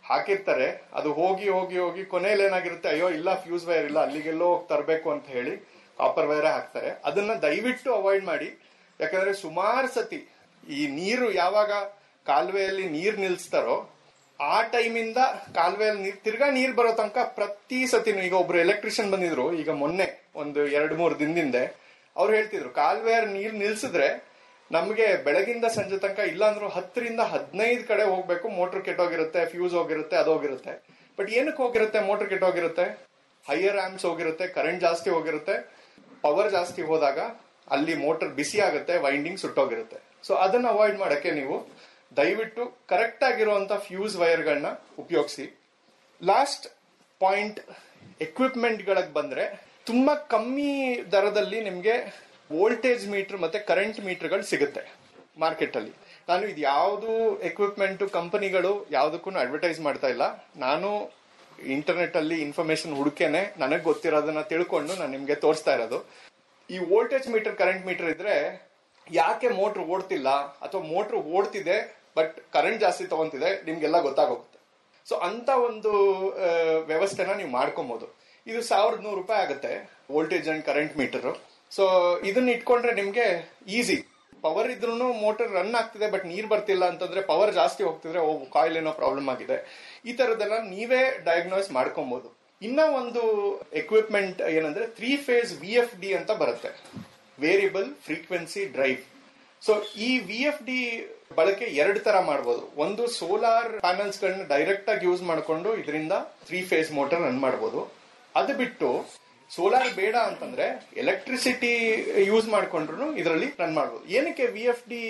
ಹಾಕಿರ್ತಾರೆ ಅದು ಹೋಗಿ ಹೋಗಿ ಹೋಗಿ ಕೊನೆಯಲ್ಲಿ ಏನಾಗಿರುತ್ತೆ ಅಯ್ಯೋ ಇಲ್ಲ ಫ್ಯೂಸ್ ವೈರ್ ಇಲ್ಲ ಅಲ್ಲಿಗೆಲ್ಲೋ ಹೋಗಿ ತರಬೇಕು ಅಂತ ಹೇಳಿ ಕಾಪರ್ ವೈರೇ ಹಾಕ್ತಾರೆ ಅದನ್ನ ದಯವಿಟ್ಟು ಅವಾಯ್ಡ್ ಮಾಡಿ ಯಾಕಂದ್ರೆ ಸುಮಾರು ಸತಿ ಈ ನೀರು ಯಾವಾಗ ಕಾಲುವೆಯಲ್ಲಿ ನೀರ್ ನಿಲ್ಸ್ತಾರೋ ಆ ಟೈಮಿಂದ ಕಾಲುವೆಯಲ್ಲಿ ನೀರ್ ತಿರ್ಗಾ ನೀರ್ ಬರೋ ತನಕ ಪ್ರತಿ ಸತಿನೂ ಈಗ ಒಬ್ರು ಎಲೆಕ್ಟ್ರಿಷಿಯನ್ ಬಂದಿದ್ರು ಈಗ ಮೊನ್ನೆ ಒಂದು ಎರಡು ಮೂರು ದಿನದಿಂದ ಅವ್ರು ಹೇಳ್ತಿದ್ರು ಕಾಲುವೆಯಲ್ಲಿ ನೀರ್ ನಿಲ್ಸಿದ್ರೆ ನಮ್ಗೆ ಬೆಳಗಿಂದ ಸಂಜೆ ತನಕ ಇಲ್ಲಾಂದ್ರೂ ಹತ್ತರಿಂದ ಹದಿನೈದು ಕಡೆ ಹೋಗ್ಬೇಕು ಮೋಟರ್ ಕೆಟ್ಟೋಗಿರುತ್ತೆ ಫ್ಯೂಸ್ ಹೋಗಿರುತ್ತೆ ಅದು ಹೋಗಿರುತ್ತೆ ಬಟ್ ಏನಕ್ಕೆ ಹೋಗಿರುತ್ತೆ ಮೋಟರ್ ಕೆಟ್ಟೋಗಿರುತ್ತೆ ಹೈಯರ್ ಆಮ್ಸ್ ಹೋಗಿರುತ್ತೆ ಕರೆಂಟ್ ಜಾಸ್ತಿ ಹೋಗಿರುತ್ತೆ ಪವರ್ ಜಾಸ್ತಿ ಹೋದಾಗ ಅಲ್ಲಿ ಮೋಟರ್ ಬಿಸಿ ಆಗುತ್ತೆ ವೈಂಡಿಂಗ್ ಸುಟ್ಟೋಗಿರುತ್ತೆ ಸೊ ಅದನ್ನ ಅವಾಯ್ಡ್ ಮಾಡಕ್ಕೆ ನೀವು ದಯವಿಟ್ಟು ಕರೆಕ್ಟ್ ಆಗಿರುವಂತ ಫ್ಯೂಸ್ ವೈರ್ಗಳನ್ನ ಉಪಯೋಗಿಸಿ ಲಾಸ್ಟ್ ಪಾಯಿಂಟ್ ಎಕ್ವಿಪ್ಮೆಂಟ್ ಗಳಿಗೆ ಬಂದ್ರೆ ತುಂಬಾ ಕಮ್ಮಿ ದರದಲ್ಲಿ ನಿಮ್ಗೆ ವೋಲ್ಟೇಜ್ ಮೀಟರ್ ಮತ್ತೆ ಕರೆಂಟ್ ಮೀಟರ್ಗಳು ಸಿಗುತ್ತೆ ಮಾರ್ಕೆಟ್ ಅಲ್ಲಿ ನಾನು ಇದು ಯಾವುದು ಎಕ್ವಿಪ್ಮೆಂಟ್ ಕಂಪನಿಗಳು ಯಾವುದಕ್ಕೂ ಅಡ್ವರ್ಟೈಸ್ ಮಾಡ್ತಾ ಇಲ್ಲ ನಾನು ಇಂಟರ್ನೆಟ್ ಅಲ್ಲಿ ಇನ್ಫಾರ್ಮೇಶನ್ ಹುಡುಕೇನೆ ನನಗೆ ಗೊತ್ತಿರೋದನ್ನ ತಿಳ್ಕೊಂಡು ನಾನು ನಿಮ್ಗೆ ತೋರಿಸ್ತಾ ಇರೋದು ಈ ವೋಲ್ಟೇಜ್ ಮೀಟರ್ ಕರೆಂಟ್ ಮೀಟರ್ ಇದ್ರೆ ಯಾಕೆ ಮೋಟರ್ ಓಡ್ತಿಲ್ಲ ಅಥವಾ ಮೋಟರ್ ಓಡ್ತಿದೆ ಬಟ್ ಕರೆಂಟ್ ಜಾಸ್ತಿ ತಗೊಂತಿದೆ ನಿಮ್ಗೆಲ್ಲ ಗೊತ್ತಾಗೋಗುತ್ತೆ ಸೊ ಅಂತ ಒಂದು ಆ, ವ್ಯವಸ್ಥೆನ ನೀವು ಮಾಡ್ಕೊಬಹುದು ಇದು ಸಾವಿರದ ನೂರು ರೂಪಾಯಿ ಆಗುತ್ತೆ voltage and current meter so ಇದನ್ನ ಇಟ್ಕೊಂಡ್ರೆ ನಿಮ್ಗೆ ಈಸಿ ಪವರ್ ಇದ್ರೂ ಮೋಟರ್ ರನ್ ಆಗ್ತಿದೆ ಬಟ್ ನೀರ್ ಬರ್ತಿಲ್ಲ ಅಂತಂದ್ರೆ ಪವರ್ ಜಾಸ್ತಿ ಹೋಗ್ತಿದ್ರೆ ಓ ಕಾಯಿಲ್ ಏನೋ ಪ್ರಾಬ್ಲಮ್ ಆಗಿದೆ ಈ ತರದೆಲ್ಲ ನೀವೇ ಡಯಾಗ್ನೋಸ್ ಮಾಡ್ಕೊಬಹುದು ಇನ್ನ ಒಂದು ಎಕ್ವಿಪ್ಮೆಂಟ್ ಏನಂದ್ರೆ three phase V F D ಅಂತ ಬರುತ್ತೆ ವೇರಿಯಬಲ್ ಫ್ರೀಕ್ವೆನ್ಸಿ ಡ್ರೈವ್ ಸೊ ಈ ವಿ ಎಫ್ ಡಿ ಬಳಕೆ ಎರಡು ತರ ಮಾಡಬಹುದು ಒಂದು ಸೋಲಾರ್ ಪ್ಯಾನಲ್ಸ್ ಗಳನ್ನ ಡೈರೆಕ್ಟ್ ಆಗಿ ಯೂಸ್ ಮಾಡಿಕೊಂಡು ಇದರಿಂದ ತ್ರೀ ಫೇಸ್ ಮೋಟರ್ ರನ್ ಮಾಡಬಹುದು ಅದು ಬಿಟ್ಟು ಸೋಲಾರ್ ಬೇಡ ಅಂತಂದ್ರೆ ಎಲೆಕ್ಟ್ರಿಸಿಟಿ ಯೂಸ್ ಮಾಡ್ಕೊಂಡ್ರು ಇದರಲ್ಲಿ ರನ್ ಮಾಡಬಹುದು ಏನಕ್ಕೆ ವಿ ಎಫ್ ಡಿ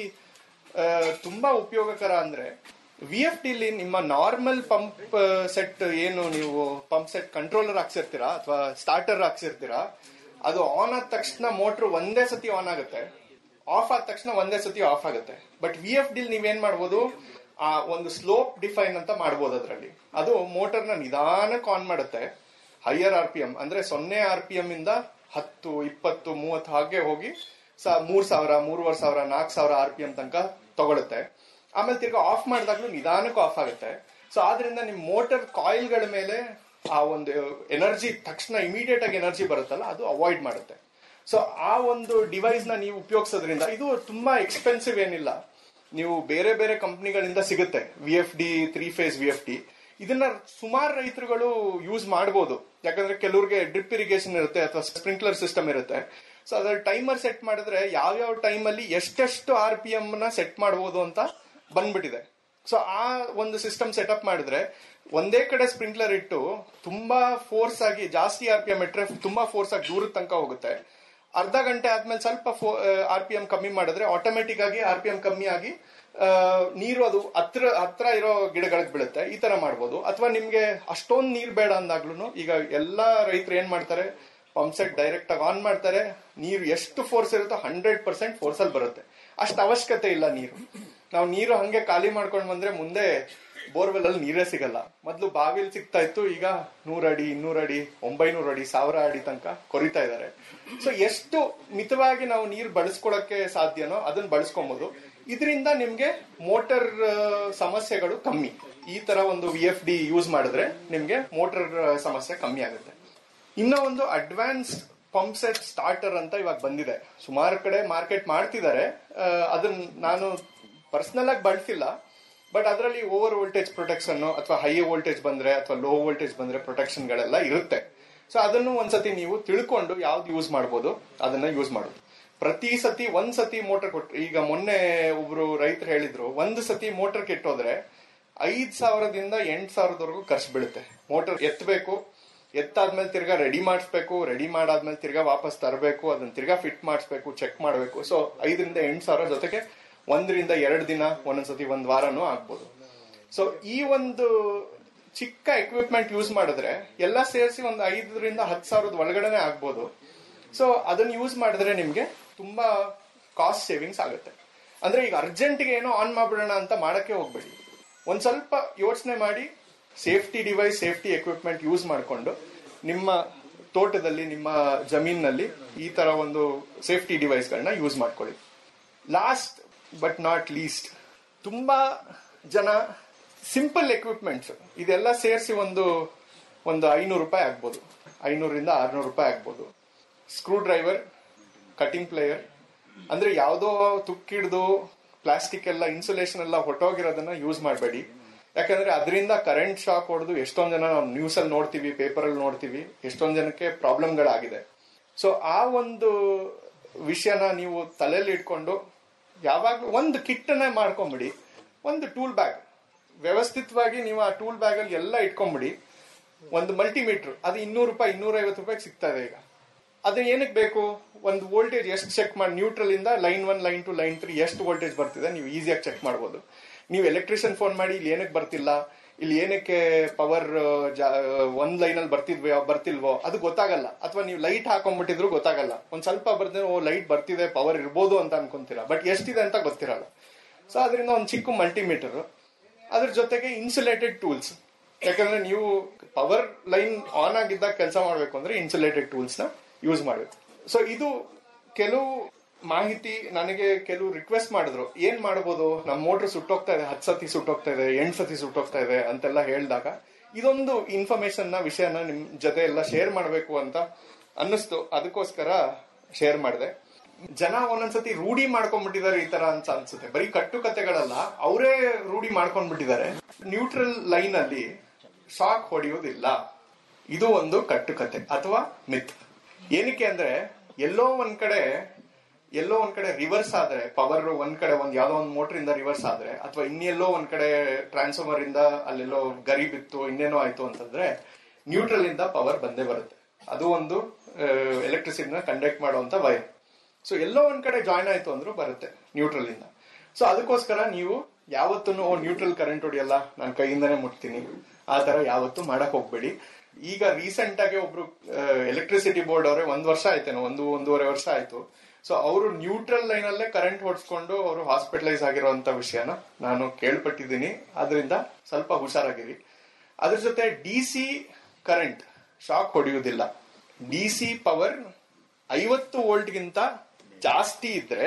ತುಂಬಾ ಉಪಯೋಗಕರ ಅಂದ್ರೆ ವಿ ಎಫ್ ಡಿ ನಿಮ್ಮ ನಾರ್ಮಲ್ ಪಂಪ್ ಸೆಟ್ ಏನು ನೀವು ಪಂಪ್ ಸೆಟ್ ಕಂಟ್ರೋಲರ್ ಹಾಕ್ಸಿರ್ತೀರಾ ಅಥವಾ ಸ್ಟಾರ್ಟರ್ ಹಾಕ್ಸಿರ್ತೀರಾ ಅದು ಆನ್ ಆದ ತಕ್ಷಣ ಮೋಟರ್ ಒಂದೇ ಸತಿ ಆನ್ ಆಗುತ್ತೆ ಆಫ್ ಆದ ತಕ್ಷಣ ಒಂದೇ ಸತಿ ಆಫ್ ಆಗುತ್ತೆ ಬಟ್ ವಿ ಎಫ್ ಡಿಲ್ ನೀವೇನ್ ಮಾಡ್ಬೋದು ಆ ಒಂದು ಸ್ಲೋಪ್ ಡಿಫೈನ್ ಅಂತ ಮಾಡ್ಬೋದು ಅದರಲ್ಲಿ ಅದು ಮೋಟರ್ನ ನಿಧಾನಕ್ಕೆ ಆನ್ ಮಾಡುತ್ತೆ ಹೈಯರ್ ಆರ್ ಪಿ ಎಂ ಅಂದ್ರೆ ಸೊನ್ನೆ ಆರ್ ಪಿ ಎಂ ಇಂದ ಹತ್ತು ಇಪ್ಪತ್ತು ಮೂವತ್ತು ಹಾಗೆ ಹೋಗಿ ಸ ಮೂರ್ ಸಾವಿರ ಮೂರುವರೆ ಸಾವಿರ ನಾಲ್ಕು ಸಾವಿರ ಆರ್ ಪಿ ಎಂ ತನಕ ತಗೊಳುತ್ತೆ ಆಮೇಲೆ ತಿರ್ಗಾ ಆಫ್ ಮಾಡಿದಾಗ್ಲೂ ನಿಧಾನಕ್ಕೆ ಆಫ್ ಆಗುತ್ತೆ ಸೊ ಆದ್ರಿಂದ ನಿಮ್ ಮೋಟರ್ ಕಾಯಿಲ್ಗಳ ಮೇಲೆ ಆ ಒಂದು ಎನರ್ಜಿ ತಕ್ಷಣ ಇಮಿಡಿಯೇಟ್ ಆಗಿ ಎನರ್ಜಿ ಬರುತ್ತಲ್ಲ ಅದು ಅವಾಯ್ಡ್ ಮಾಡುತ್ತೆ ಸೊ ಆ ಒಂದು ಡಿವೈಸ್ ನ ನೀವು ಉಪಯೋಗಿಸೋದ್ರಿಂದ ಇದು ತುಂಬಾ ಎಕ್ಸ್ಪೆನ್ಸಿವ್ ಏನಿಲ್ಲ ನೀವು ಬೇರೆ ಬೇರೆ ಕಂಪ್ನಿಗಳಿಂದ ಸಿಗುತ್ತೆ V F D three phase V F D ಇದನ್ನ ಸುಮಾರು ರೈತರುಗಳು ಯೂಸ್ ಮಾಡಬಹುದು ಯಾಕಂದ್ರೆ ಕೆಲವ್ರಿಗೆ ಡ್ರಿಪ್ ಇರಿಗೇಷನ್ ಇರುತ್ತೆ ಅಥವಾ ಸ್ಪ್ರಿಂಕ್ಲರ್ ಸಿಸ್ಟಮ್ ಇರುತ್ತೆ ಸೊ ಅದ್ರ ಟೈಮರ್ ಸೆಟ್ ಮಾಡಿದ್ರೆ ಯಾವ್ಯಾವ ಟೈಮಲ್ಲಿ ಎಷ್ಟೆಷ್ಟು ಆರ್ ಪಿ ಎಂ ನ ಸೆಟ್ ಮಾಡಬಹುದು ಅಂತ ಬಂದ್ಬಿಟ್ಟಿದೆ ಸೊ ಆ ಒಂದು ಸಿಸ್ಟಮ್ ಸೆಟಪ್ ಮಾಡಿದ್ರೆ ಒಂದೇ ಕಡೆ ಸ್ಪ್ರಿಂಕ್ಲರ್ ಇಟ್ಟು ತುಂಬಾ ಫೋರ್ಸ್ ಆಗಿ ಜಾಸ್ತಿ ಆರ್ ಪಿ ಎಂ ಇಟ್ರೆ ತುಂಬಾ ಫೋರ್ಸ್ ಆಗಿ ದೂರದ ತನಕ ಹೋಗುತ್ತೆ ಅರ್ಧ ಗಂಟೆ ಆದ್ಮೇಲೆ ಸ್ವಲ್ಪ ಆರ್ ಪಿ ಎಂ ಕಮ್ಮಿ ಮಾಡಿದ್ರೆ ಆಟೋಮೆಟಿಕ್ ಆಗಿ ಆರ್ ಪಿ ಎಂ ಕಮ್ಮಿ ಆಗಿ ಆ, ನೀರು ಅದು ಹತ್ರ ಹತ್ರ ಇರೋ ಗಿಡಗಳಿಗೆ ಬೀಳುತ್ತೆ ಈ ತರ ಮಾಡ್ಬೋದು ಅಥವಾ ನಿಮ್ಗೆ ಅಷ್ಟೊಂದು ನೀರ್ ಬೇಡ ಅಂದಾಗ್ಲೂ ಈಗ ಎಲ್ಲಾ ರೈತರು ಏನ್ ಮಾಡ್ತಾರೆ ಪಂಪ್ ಸೆಟ್ ಡೈರೆಕ್ಟ್ ಆಗಿ ಆನ್ ಮಾಡ್ತಾರೆ ನೀರು ಎಷ್ಟು ಫೋರ್ಸ್ ಇರುತ್ತೋ ಹಂಡ್ರೆಡ್ ಪರ್ಸೆಂಟ್ ಫೋರ್ಸ್ ಅಲ್ಲಿ ಬರುತ್ತೆ ಅಷ್ಟು ಅವಶ್ಯಕತೆ ಇಲ್ಲ ನೀರು ನಾವು ನೀರು ಹಂಗೆ ಖಾಲಿ ಮಾಡ್ಕೊಂಡು ಬಂದ್ರೆ ಮುಂದೆ ಬೋರ್ವೆಲ್ ಅಲ್ಲಿ ನೀರೇ ಸಿಗಲ್ಲ ಮೊದ್ಲು ಬಾವಿಲ್ ಸಿಗ್ತಾ ಇತ್ತು ಈಗ ನೂರ ಅಡಿ ಇನ್ನೂರ ಅಡಿ ಒಂಬೈನೂರ ಅಡಿ ಸಾವಿರ ಅಡಿ ತನಕ ಕೊರಿತಾ ಇದ್ದಾರೆ ಸೊ ಎಷ್ಟು ಮಿತವಾಗಿ ನಾವು ನೀರು ಬಳಸ್ಕೊಳಕ್ಕೆ ಸಾಧ್ಯನೋ ಅದನ್ನ ಬಳಸ್ಕೊಬಹುದು ಇದರಿಂದ ನಿಮ್ಗೆ ಮೋಟರ್ ಸಮಸ್ಯೆಗಳು ಕಮ್ಮಿ ಈ ತರ ಒಂದು ವಿ ಎಫ್ ಡಿ ಯೂಸ್ ಮಾಡಿದ್ರೆ ನಿಮ್ಗೆ ಮೋಟರ್ ಸಮಸ್ಯೆ ಕಮ್ಮಿ ಆಗುತ್ತೆ ಇನ್ನ ಒಂದು ಅಡ್ವಾನ್ಸ್ಡ್ ಪಂಪ್ ಸೆಟ್ ಸ್ಟಾರ್ಟರ್ ಅಂತ ಇವಾಗ ಬಂದಿದೆ ಸುಮಾರು ಕಡೆ ಮಾರ್ಕೆಟ್ ಮಾಡ್ತಿದ್ದಾರೆ ಆ, ಅದನ್ನ ನಾನು ಪರ್ಸನಲ್ ಆಗಿ ಬಳಸಿಲ್ಲ ಬಟ್ ಅದರಲ್ಲಿ ಓವರ್ ವೋಲ್ಟೇಜ್ ಪ್ರೊಟೆಕ್ಷನ್ ಅಥವಾ ಹೈ ವೋಲ್ಟೇಜ್ ಬಂದ್ರೆ ಅಥವಾ ಲೋ ವೋಲ್ಟೇಜ್ ಬಂದ್ರೆ ಪ್ರೊಟೆಕ್ಷನ್ ಗಳೆಲ್ಲ ಇರುತ್ತೆ ಸೊ ಅದನ್ನು ಒಂದ್ಸತಿ ನೀವು ತಿಳ್ಕೊಂಡು ಯಾವ್ದು ಯೂಸ್ ಮಾಡ್ಬೋದು ಅದನ್ನ ಯೂಸ್ ಮಾಡೋದು ಪ್ರತಿ ಸತಿ ಒಂದ್ ಸತಿ ಮೋಟರ್ ಕೊಟ್ಟು ಈಗ ಮೊನ್ನೆ ಒಬ್ರು ರೈತರು ಹೇಳಿದ್ರು ಒಂದ್ ಸತಿ ಮೋಟರ್ ಕೆಟ್ಟೋದ್ರೆ ಐದ್ ಸಾವಿರದಿಂದ ಎಂಟ್ ಸಾವಿರದವರೆಗೂ ಖರ್ಚು ಬೀಳುತ್ತೆ ಮೋಟರ್ ಎತ್ತಬೇಕು ಎತ್ತಾದ್ಮೇಲೆ ತಿರ್ಗಾ ರೆಡಿ ಮಾಡಿಸ್ಬೇಕು ರೆಡಿ ಮಾಡಾದ್ಮೇಲೆ ತಿರ್ಗಾ ವಾಪಸ್ ತರಬೇಕು ಅದನ್ನ ತಿರ್ಗಾ ಫಿಟ್ ಮಾಡಿಸ್ಬೇಕು ಚೆಕ್ ಮಾಡಬೇಕು ಸೊ ಐದರಿಂದ ಎಂಟು ಸಾವಿರ ಜೊತೆಗೆ ಒಂದರಿಂದ ಎರಡು ದಿನ ಒಂದೊಂದ್ಸತಿ ಒಂದ್ ವಾರನೂ ಆಗ್ಬೋದು ಸೊ ಈ ಒಂದು ಚಿಕ್ಕ ಎಕ್ವಿಪ್ಮೆಂಟ್ ಯೂಸ್ ಮಾಡಿದ್ರೆ ಎಲ್ಲ ಸೇರಿಸಿ ಒಂದು ಐದರಿಂದ ಹತ್ತು ಸಾವಿರದ ಒಳಗಡೆನೆ ಆಗ್ಬೋದು ಸೊ ಅದನ್ನ ಯೂಸ್ ಮಾಡಿದ್ರೆ ನಿಮ್ಗೆ ತುಂಬಾ ಕಾಸ್ಟ್ ಸೇವಿಂಗ್ಸ್ ಆಗುತ್ತೆ ಅಂದ್ರೆ ಈಗ ಅರ್ಜೆಂಟ್ಗೆ ಏನೋ ಆನ್ ಮಾಡ್ಬಿಡೋಣ ಅಂತ ಮಾಡಕ್ಕೆ ಹೋಗ್ಬೇಡಿ ಒಂದ್ ಸ್ವಲ್ಪ ಯೋಚನೆ ಮಾಡಿ safety device safety equipment use ಮಾಡಿಕೊಂಡು ನಿಮ್ಮ ತೋಟದಲ್ಲಿ ನಿಮ್ಮ ಜಮೀನಲ್ಲಿ ಈ ತರ ಒಂದು ಸೇಫ್ಟಿ ಡಿವೈಸ್ಗಳನ್ನ ಯೂಸ್ ಮಾಡ್ಕೊಳ್ಳಿ ಲಾಸ್ಟ್ ಬಟ್ ನಾಟ್ ಲೀಸ್ಟ್ ತುಂಬಾ ಜನ ಸಿಂಪಲ್ ಎಕ್ವಿಪ್ಮೆಂಟ್ಸ್ ಇದೆಲ್ಲ ಸೇರಿಸಿ ಒಂದು ಒಂದು ಐನೂರು ರೂಪಾಯಿ ಆಗ್ಬೋದು ಐನೂರಿಂದ ಆರ್ನೂರು ರೂಪಾಯಿ ಆಗ್ಬೋದು ಸ್ಕ್ರೂ ಡ್ರೈವರ್ ಕಟಿಂಗ್ ಪ್ಲೇಯರ್ ಅಂದ್ರೆ ಯಾವುದೋ ತುಕ್ಕಿಡ್ದು ಪ್ಲಾಸ್ಟಿಕ್ ಎಲ್ಲ ಇನ್ಸುಲೇಷನ್ ಎಲ್ಲ ಹೊಟ್ಟೋಗಿರೋದನ್ನ ಯೂಸ್ ಮಾಡಬೇಡಿ ಯಾಕಂದ್ರೆ ಅದರಿಂದ ಕರೆಂಟ್ ಶಾಕ್ ಹೊಡೆದು ಎಷ್ಟೊಂದ್ ಜನ ನಾವು ನ್ಯೂಸ್ ಅಲ್ಲಿ ನೋಡ್ತೀವಿ ಪೇಪರ್ ಅಲ್ಲಿ ನೋಡ್ತೀವಿ ಎಷ್ಟೊಂದ್ ಜನಕ್ಕೆ ಪ್ರಾಬ್ಲಮ್ಗಳಾಗಿದೆ ಸೊ ಆ ಒಂದು ವಿಷಯನ ನೀವು ತಲೆಯಲ್ಲಿ ಇಟ್ಕೊಂಡು ಯಾವಾಗ್ಲೂ ಒಂದು ಕಿಟ್ಟನ್ನೇ ಮಾಡ್ಕೊಂಬಿಡಿ ಒಂದು ಟೂಲ್ ಬ್ಯಾಗ್ ವ್ಯವಸ್ಥಿತವಾಗಿ ನೀವು ಆ ಟೂಲ್ ಬ್ಯಾಗ್ ಅಲ್ಲಿ ಎಲ್ಲ ಇಟ್ಕೊಂಬಿಡಿ ಒಂದು ಮಲ್ಟಿಮೀಟರ್ ಅದು ಇನ್ನೂರು ರೂಪಾಯಿ ಇನ್ನೂರ ಐವತ್ತು ರೂಪಾಯಿ ಸಿಗ್ತಾ ಇದೆ ಈಗ ಅದು ಏನಕ್ಕೆ ಬೇಕು ಒಂದು ವೋಲ್ಟೇಜ್ ಎಷ್ಟು ಚೆಕ್ ಮಾಡಿ ನ್ಯೂಟ್ರಲ್ ಇಂದ line one line two line three ಎಷ್ಟು ವೋಲ್ಟೇಜ್ ಬರ್ತಿದೆ ನೀವು ಈಸಿಯಾಗಿ ಚೆಕ್ ಮಾಡ್ಬೋದು ನೀವು ಎಲೆಕ್ಟ್ರಿಷಿಯನ್ ಫೋನ್ ಮಾಡಿ ಇಲ್ಲಿ ಏನಕ್ಕೆ ಬರ್ತಿಲ್ಲ ಇಲ್ಲಿ ಏನಕ್ಕೆ ಪವರ್ ಒಂದ್ ಲೈನ್ ಅಲ್ಲಿ ಬರ್ತಿದ್ವೋ ಬರ್ತಿಲ್ವೋ ಅದು ಗೊತ್ತಾಗಲ್ಲ ಅಥವಾ ನೀವು ಲೈಟ್ ಹಾಕೊಂಡ್ಬಿಟ್ಟಿದ್ರು ಗೊತ್ತಾಗಲ್ಲ ಒಂದ್ ಸ್ವಲ್ಪ ಬರ್ದ್ರೆ ಓ ಲೈಟ್ ಬರ್ತಿದೆ ಪವರ್ ಇರ್ಬೋದು ಅಂತ ಅನ್ಕೊಂತೀರಾ ಬಟ್ ಎಷ್ಟಿದೆ ಅಂತ ಗೊತ್ತಿರಲ್ಲ ಸೊ ಅದರಿಂದ ಒಂದು ಚಿಕ್ಕ ಮಲ್ಟಿಮೀಟರ್ ಅದ್ರ ಜೊತೆಗೆ ಇನ್ಸುಲೇಟೆಡ್ ಟೂಲ್ಸ್ ಯಾಕಂದ್ರೆ ನೀವು ಪವರ್ ಲೈನ್ ಆನ್ ಆಗಿದ್ದಾಗ ಕೆಲಸ ಮಾಡ್ಬೇಕು ಅಂದ್ರೆ ಇನ್ಸುಲೇಟೆಡ್ ಟೂಲ್ಸ್ ನ ಯೂಸ್ ಮಾಡಬೇಕು ಸೊ ಇದು ಕೆಲವು ಮಾಹಿತಿ ನನಗೆ ಕೆಲವು ರಿಕ್ವೆಸ್ಟ್ ಮಾಡಿದ್ರು ಏನ್ ಮಾಡಬಹುದು ನಮ್ಮ ಮೋಟರ್ ಸುಟ್ಟೋಗ್ತಾ ಇದೆ ಹತ್ತು ಸತಿ ಸುಟ್ಟೋಗ್ತಾ ಇದೆ ಎಂಟು ಸತಿ ಸುಟ್ಟೋಗ್ತಾ ಇದೆ ಅಂತೆಲ್ಲ ಹೇಳಿದಾಗ ಇದೊಂದು ಇನ್ಫಾರ್ಮೇಶನ್ ನ ವಿಷಯನ ನಿಮ್ ಜೊತೆ ಎಲ್ಲ ಶೇರ್ ಮಾಡಬೇಕು ಅಂತ ಅನ್ನಿಸ್ತು ಅದಕ್ಕೋಸ್ಕರ ಶೇರ್ ಮಾಡಿದೆ ಜನ ಒಂದೊಂದ್ಸತಿ ರೂಢಿ ಮಾಡ್ಕೊಂಡ್ಬಿಟ್ಟಿದ್ದಾರೆ ಈ ತರ ಅಂತ ಅನ್ಸುತ್ತೆ ಬರೀ ಕಟ್ಟುಕತೆಗಳಲ್ಲ ಅವರೇ ರೂಢಿ ಮಾಡ್ಕೊಂಡ್ಬಿಟ್ಟಿದ್ದಾರೆ ನ್ಯೂಟ್ರಲ್ ಲೈನ್ ಅಲ್ಲಿ ಶಾಕ್ ಹೊಡೆಯೋದಿಲ್ಲ ಇದು ಒಂದು ಕಟ್ಟುಕತೆ ಅಥವಾ ಮಿತ್ ಏನಕ್ಕೆ ಅಂದ್ರೆ ಎಲ್ಲೋ ಒಂದ್ ಕಡೆ ಎಲ್ಲೋ ಒಂದ್ ಕಡೆ ರಿವರ್ಸ್ ಆದ್ರೆ ಪವರ್ ಒಂದ್ ಕಡೆ ಒಂದ್ ಯಾವ್ದೋ ಒಂದ್ ಮೋಟರ್ ಇಂದ ರಿವರ್ಸ್ ಆದ್ರೆ ಅಥವಾ ಇನ್ನೆಲ್ಲೋ ಒಂದ್ ಕಡೆ ಟ್ರಾನ್ಸ್ಫಾರ್ಮರ್ ಇಂದ ಅಲ್ಲೆಲ್ಲೋ ಗರಿ ಬಿತ್ತು ಇನ್ನೇನೋ ಆಯ್ತು ಅಂತಂದ್ರೆ ನ್ಯೂಟ್ರಲ್ ಇಂದ ಪವರ್ ಬಂದೇ ಬರುತ್ತೆ ಅದು ಒಂದು ಎಲೆಕ್ಟ್ರಿಸಿಟಿನ ಕಂಡಕ್ಟ್ ಮಾಡುವಂತ ವೈರ್ ಸೊ ಎಲ್ಲೋ ಒಂದ್ ಕಡೆ ಜಾಯ್ನ್ ಆಯ್ತು ಅಂದ್ರೂ ಬರುತ್ತೆ ನ್ಯೂಟ್ರಲ್ ಇಂದ ಸೊ ಅದಕ್ಕೋಸ್ಕರ ನೀವು ಯಾವತ್ತೂ ನ್ಯೂಟ್ರಲ್ ಕರೆಂಟ್ ಹೊಡಿಯಲ್ಲ ನಾನು ಕೈಯಿಂದನೇ ಮುಟ್ತೀನಿ ಆ ತರ ಯಾವತ್ತೂ ಮಾಡಕ್ ಹೋಗ್ಬೇಡಿ ಈಗ ರೀಸೆಂಟ್ ಆಗಿ ಒಬ್ರು ಎಲೆಕ್ಟ್ರಿಸಿಟಿ ಬೋರ್ಡ್ ಅವರೇ ಒಂದ್ ವರ್ಷ ಆಯ್ತೇನೋ ಒಂದು ಒಂದೂವರೆ ವರ್ಷ ಆಯ್ತು ಸೊ ಅವರು ನ್ಯೂಟ್ರಲ್ ಲೈನ್ ಅಲ್ಲೇ ಕರೆಂಟ್ ಹೊಡ್ಸ್ಕೊಂಡು ಅವರು ಹಾಸ್ಪಿಟಲೈಸ್ ಆಗಿರುವಂತ ವಿಷಯನ ನಾನು ಕೇಳ್ಪಟ್ಟಿದ್ದೀನಿ ಅದರಿಂದ ಸ್ವಲ್ಪ ಹುಷಾರಾಗಿರಿ ಅದ್ರ ಜೊತೆ ಡಿ ಸಿ ಕರೆಂಟ್ ಶಾಕ್ ಹೊಡೆಯುವುದಿಲ್ಲ ಡಿ ಸಿ ಪವರ್ ಐವತ್ತು ವೋಲ್ಟ್ಗಿಂತ ಜಾಸ್ತಿ ಇದ್ರೆ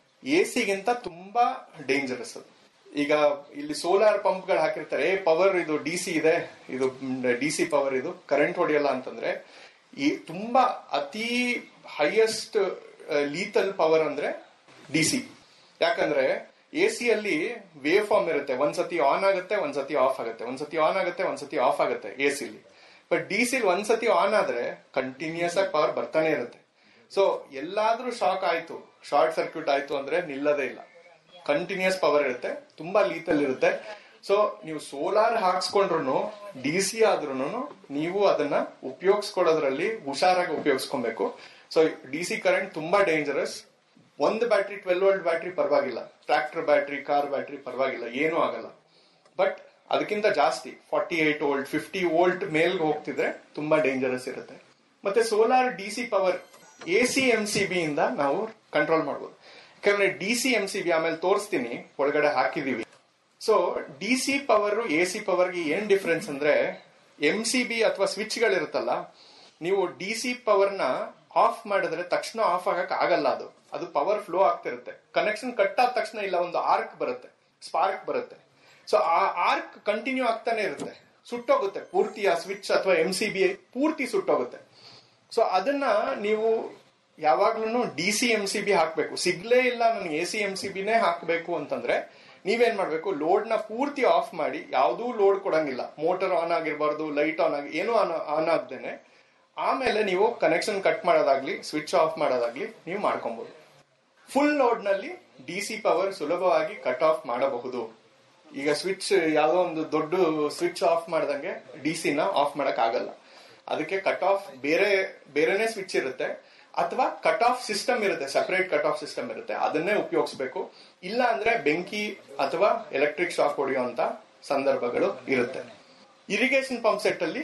ಎ ಸಿಗಿಂತ ತುಂಬಾ ಡೇಂಜರಸ್ ಅದು ಈಗ ಇಲ್ಲಿ ಸೋಲಾರ್ ಪಂಪ್ ಗಳು ಹಾಕಿರ್ತಾರೆ ಪವರ್ ಇದು ಡಿ ಸಿ ಇದೆ ಇದು ಡಿ ಸಿ ಪವರ್ ಇದು ಕರೆಂಟ್ ಹೊಡೆಯಲ್ಲ ಅಂತಂದ್ರೆ ಈ ತುಂಬಾ ಅತಿ ಹೈಯೆಸ್ಟ್ ಲೀತಲ್ ಪವರ್ ಅಂದ್ರೆ ಡಿ ಸಿ ಯಾಕಂದ್ರೆ ಎ ಸಿ ಅಲ್ಲಿ ವೇವ್ ಫಾರ್ಮ್ ಇರುತ್ತೆ ಒಂದ್ಸತಿ ಆನ್ ಆಗುತ್ತೆ ಒಂದ್ಸತಿ ಆಫ್ ಆಗುತ್ತೆ ಒಂದ್ಸತಿ ಆನ್ ಆಗುತ್ತೆ ಒಂದ್ಸತಿ ಆಫ್ ಆಗುತ್ತೆ ಎ ಸಿಲಿ ಬಟ್ ಡಿ ಸಿಲ್ ಒಂದ್ಸತಿ ಆನ್ ಆದ್ರೆ ಕಂಟಿನ್ಯೂಸ್ ಆಗಿ ಪವರ್ ಬರ್ತಾನೆ ಇರುತ್ತೆ ಸೊ ಎಲ್ಲಾದ್ರೂ ಶಾಕ್ ಆಯ್ತು ಶಾರ್ಟ್ ಸರ್ಕ್ಯೂಟ್ ಆಯ್ತು ಅಂದ್ರೆ ನಿಲ್ಲದೇ ಇಲ್ಲ ಕಂಟಿನ್ಯೂಸ್ ಪವರ್ ಇರುತ್ತೆ ತುಂಬಾ ಲೀತಲ್ ಇರುತ್ತೆ ಸೊ ನೀವು ಸೋಲಾರ್ ಹಾಕ್ಸ್ಕೊಂಡ್ರು ಡಿ ಸಿ ಆದ್ರೂ ನೀವು ಅದನ್ನ ಉಪಯೋಗಿಸ್ಕೊಡೋದ್ರಲ್ಲಿ ಹುಷಾರಾಗಿ ಉಪಯೋಗಿಸ್ಕೊಬೇಕು ಸೊ ಡಿ ಸಿ ಕರೆಂಟ್ ತುಂಬಾ ಡೇಂಜರಸ್ ಒಂದು ಬ್ಯಾಟ್ರಿ ಟ್ವೆಲ್ ವೋಲ್ಟ್ ಬ್ಯಾಟ್ರಿ ಪರವಾಗಿಲ್ಲ ಟ್ರಾಕ್ಟರ್ ಬ್ಯಾಟ್ರಿ ಕಾರ್ ಬ್ಯಾಟ್ರಿ ಪರವಾಗಿಲ್ಲ ಏನೂ ಆಗಲ್ಲ ಬಟ್ ಅದಕ್ಕಿಂತ ಜಾಸ್ತಿ forty eight volt fifty volt ಮೇಲ್ಗೆ ಹೋಗ್ತಿದ್ರೆ ತುಂಬಾ ಡೇಂಜರಸ್ ಇರುತ್ತೆ ಮತ್ತೆ solar D C power A C M C B ಇಂದ ನಾವು ಕಂಟ್ರೋಲ್ ಮಾಡ್ಬೋದು ಯಾಕಂದ್ರೆ D C M C B ಆಮೇಲೆ ತೋರಿಸ್ತೀನಿ ಒಳಗಡೆ ಹಾಕಿದೀವಿ so D C power A C ಪವರ್ಗೆ ಏನ್ ಡಿಫ್ರೆನ್ಸ್ ಅಂದ್ರೆ ಎಂ ಸಿ ಬಿ ಅಥವಾ ಸ್ವಿಚ್ ಗಳಿರುತ್ತಲ್ಲ ನೀವು ಡಿ ಸಿ ಪವರ್ ನ ಆಫ್ ಮಾಡಿದ್ರೆ ತಕ್ಷಣ ಆಫ್ ಆಗಕ್ ಆಗಲ್ಲ ಅದು ಅದು ಪವರ್ ಫ್ಲೋ ಆಗ್ತಿರುತ್ತೆ ಕನೆಕ್ಷನ್ ಕಟ್ ಆದ ತಕ್ಷಣ ಇಲ್ಲ ಒಂದು ಆರ್ಕ್ ಬರುತ್ತೆ ಸ್ಪಾರ್ಕ್ ಬರುತ್ತೆ ಸೊ ಆ ಆರ್ಕ್ ಕಂಟಿನ್ಯೂ ಆಗ್ತಾನೆ ಇರುತ್ತೆ ಸುಟ್ಟೋಗುತ್ತೆ ಪೂರ್ತಿ ಆ ಸ್ವಿಚ್ ಅಥವಾ ಎಂ ಸಿ ಬಿ ಪೂರ್ತಿ ಸುಟ್ಟೋಗುತ್ತೆ ಸೊ ಅದನ್ನ ನೀವು ಯಾವಾಗ್ಲೂ D C M C B ಹಾಕ್ಬೇಕು ಸಿಗ್ಲೇ ಇಲ್ಲ ನನ್ಗೆ ಎ ಸಿ ಎಂ ಸಿ ಬಿನೇ ಹಾಕ್ಬೇಕು ಅಂತಂದ್ರೆ ನೀವೇನ್ ಮಾಡ್ಬೇಕು ಲೋಡ್ ನ ಪೂರ್ತಿ ಆಫ್ ಮಾಡಿ ಯಾವುದೂ ಲೋಡ್ ಕೊಡಂಗಿಲ್ಲ ಮೋಟರ್ ಆನ್ ಆಗಿರ್ಬಾರ್ದು ಲೈಟ್ ಆನ್ ಆಗಿ ಏನೂ ಆನ್ ಆನ್ ಆಗ್ದೇನೆ ಆಮೇಲೆ ನೀವು ಕನೆಕ್ಷನ್ ಕಟ್ ಮಾಡೋದಾಗ್ಲಿ ಸ್ವಿಚ್ ಆಫ್ ಮಾಡೋದಾಗ್ಲಿ ನೀವು ಮಾಡ್ಕೊಬಹುದು ಫುಲ್ ಲೋಡ್ ನಲ್ಲಿ ಡಿ ಸಿ ಪವರ್ ಸುಲಭವಾಗಿ ಕಟ್ ಆಫ್ ಮಾಡಬಹುದು ಈಗ ಸ್ವಿಚ್ ಯಾವುದೋ ಒಂದು ದೊಡ್ಡ ಸ್ವಿಚ್ ಆಫ್ ಮಾಡ್ದಂಗೆ ಡಿ ಸಿ ನ ಆಫ್ ಮಾಡಕ್ ಆಗಲ್ಲ ಅದಕ್ಕೆ ಕಟ್ ಆಫ್ ಬೇರೆ ಬೇರೆನೆ ಸ್ವಿಚ್ ಇರುತ್ತೆ ಅಥವಾ ಕಟ್ ಆಫ್ ಸಿಸ್ಟಮ್ ಇರುತ್ತೆ ಸಪರೇಟ್ ಕಟ್ ಆಫ್ ಸಿಸ್ಟಮ್ ಇರುತ್ತೆ ಅದನ್ನೇ ಉಪಯೋಗಿಸಬೇಕು ಇಲ್ಲ ಅಂದ್ರೆ ಬೆಂಕಿ ಅಥವಾ ಎಲೆಕ್ಟ್ರಿಕ್ ಶಾಕ್ ಹೊಡೆಯುವಂತ ಸಂದರ್ಭಗಳು ಇರುತ್ತೆ ಇರಿಗೇಷನ್ ಪಂಪ್ ಸೆಟ್ ಅಲ್ಲಿ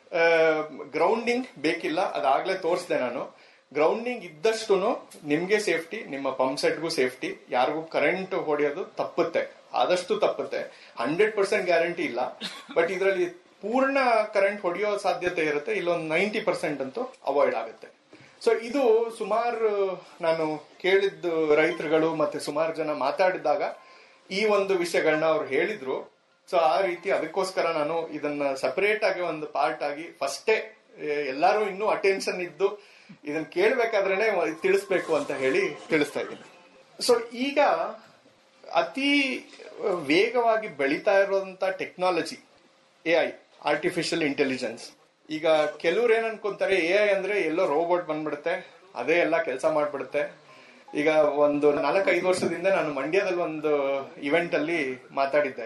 ಗ್ರೌಂಡಿಂಗ್ ಬೇಕಿಲ್ಲ ಅದಾಗ್ಲೇ ತೋರಿಸಿದೆ ನಾನು ಗ್ರೌಂಡಿಂಗ್ ಇದ್ದಷ್ಟು ನಿಮ್ಗೆ ಸೇಫ್ಟಿ ನಿಮ್ಮ ಪಂಪ್ ಸೆಟ್ಗೂ ಸೇಫ್ಟಿ ಯಾರಿಗೂ ಕರೆಂಟ್ ಹೊಡೆಯೋದು ತಪ್ಪುತ್ತೆ ಆದಷ್ಟು ತಪ್ಪುತ್ತೆ ಹಂಡ್ರೆಡ್ ಪರ್ಸೆಂಟ್ ಗ್ಯಾರಂಟಿ ಇಲ್ಲ ಬಟ್ ಇದರಲ್ಲಿ ಪೂರ್ಣ ಕರೆಂಟ್ ಹೊಡೆಯೋ ಸಾಧ್ಯತೆ ಇರುತ್ತೆ ಇಲ್ಲೊಂದು ನೈಂಟಿ ಪರ್ಸೆಂಟ್ ಅಂತೂ ಅವಾಯ್ಡ್ ಆಗುತ್ತೆ ಸೊ ಇದು ಸುಮಾರು ನಾನು ಕೇಳಿದ್ದು ರೈತರುಗಳು ಮತ್ತೆ ಸುಮಾರು ಜನ ಮಾತಾಡಿದಾಗ ಈ ಒಂದು ವಿಷಯಗಳನ್ನ ಅವ್ರು ಹೇಳಿದ್ರು ಸೊ ಆ ರೀತಿ ಅದಕ್ಕೋಸ್ಕರ ನಾನು ಇದನ್ನ ಸಪರೇಟ್ ಆಗಿ ಒಂದು ಪಾರ್ಟ್ ಆಗಿ ಫಸ್ಟೇ ಎಲ್ಲಾರು ಇನ್ನೂ ಅಟೆನ್ಷನ್ ಇದ್ದು ಇದನ್ನ ಕೇಳ್ಬೇಕಾದ್ರೇನೆ ತಿಳಿಸ್ಬೇಕು ಅಂತ ಹೇಳಿ ತಿಳಿಸ್ತಾ ಇದ್ದೀನಿ ಸೊ ಈಗ ಅತಿ ವೇಗವಾಗಿ ಬೆಳೀತಾ ಇರುವಂತ technology A I artificial intelligence ಈಗ ಕೆಲವ್ರು ಏನ್ ಅನ್ಕೊಂತಾರೆ ಎ ಐ ಅಂದ್ರೆ ಎಲ್ಲೋ ರೋಬೋಟ್ ಬಂದ್ಬಿಡುತ್ತೆ ಅದೇ ಎಲ್ಲ ಕೆಲಸ ಮಾಡ್ಬಿಡುತ್ತೆ ಈಗ ಒಂದು ನಾಲ್ಕೈದು ವರ್ಷದಿಂದ ನಾನು ಮಂಡ್ಯದಲ್ಲಿ ಒಂದು ಇವೆಂಟ್ ಅಲ್ಲಿ ಮಾತಾಡಿದ್ದೆ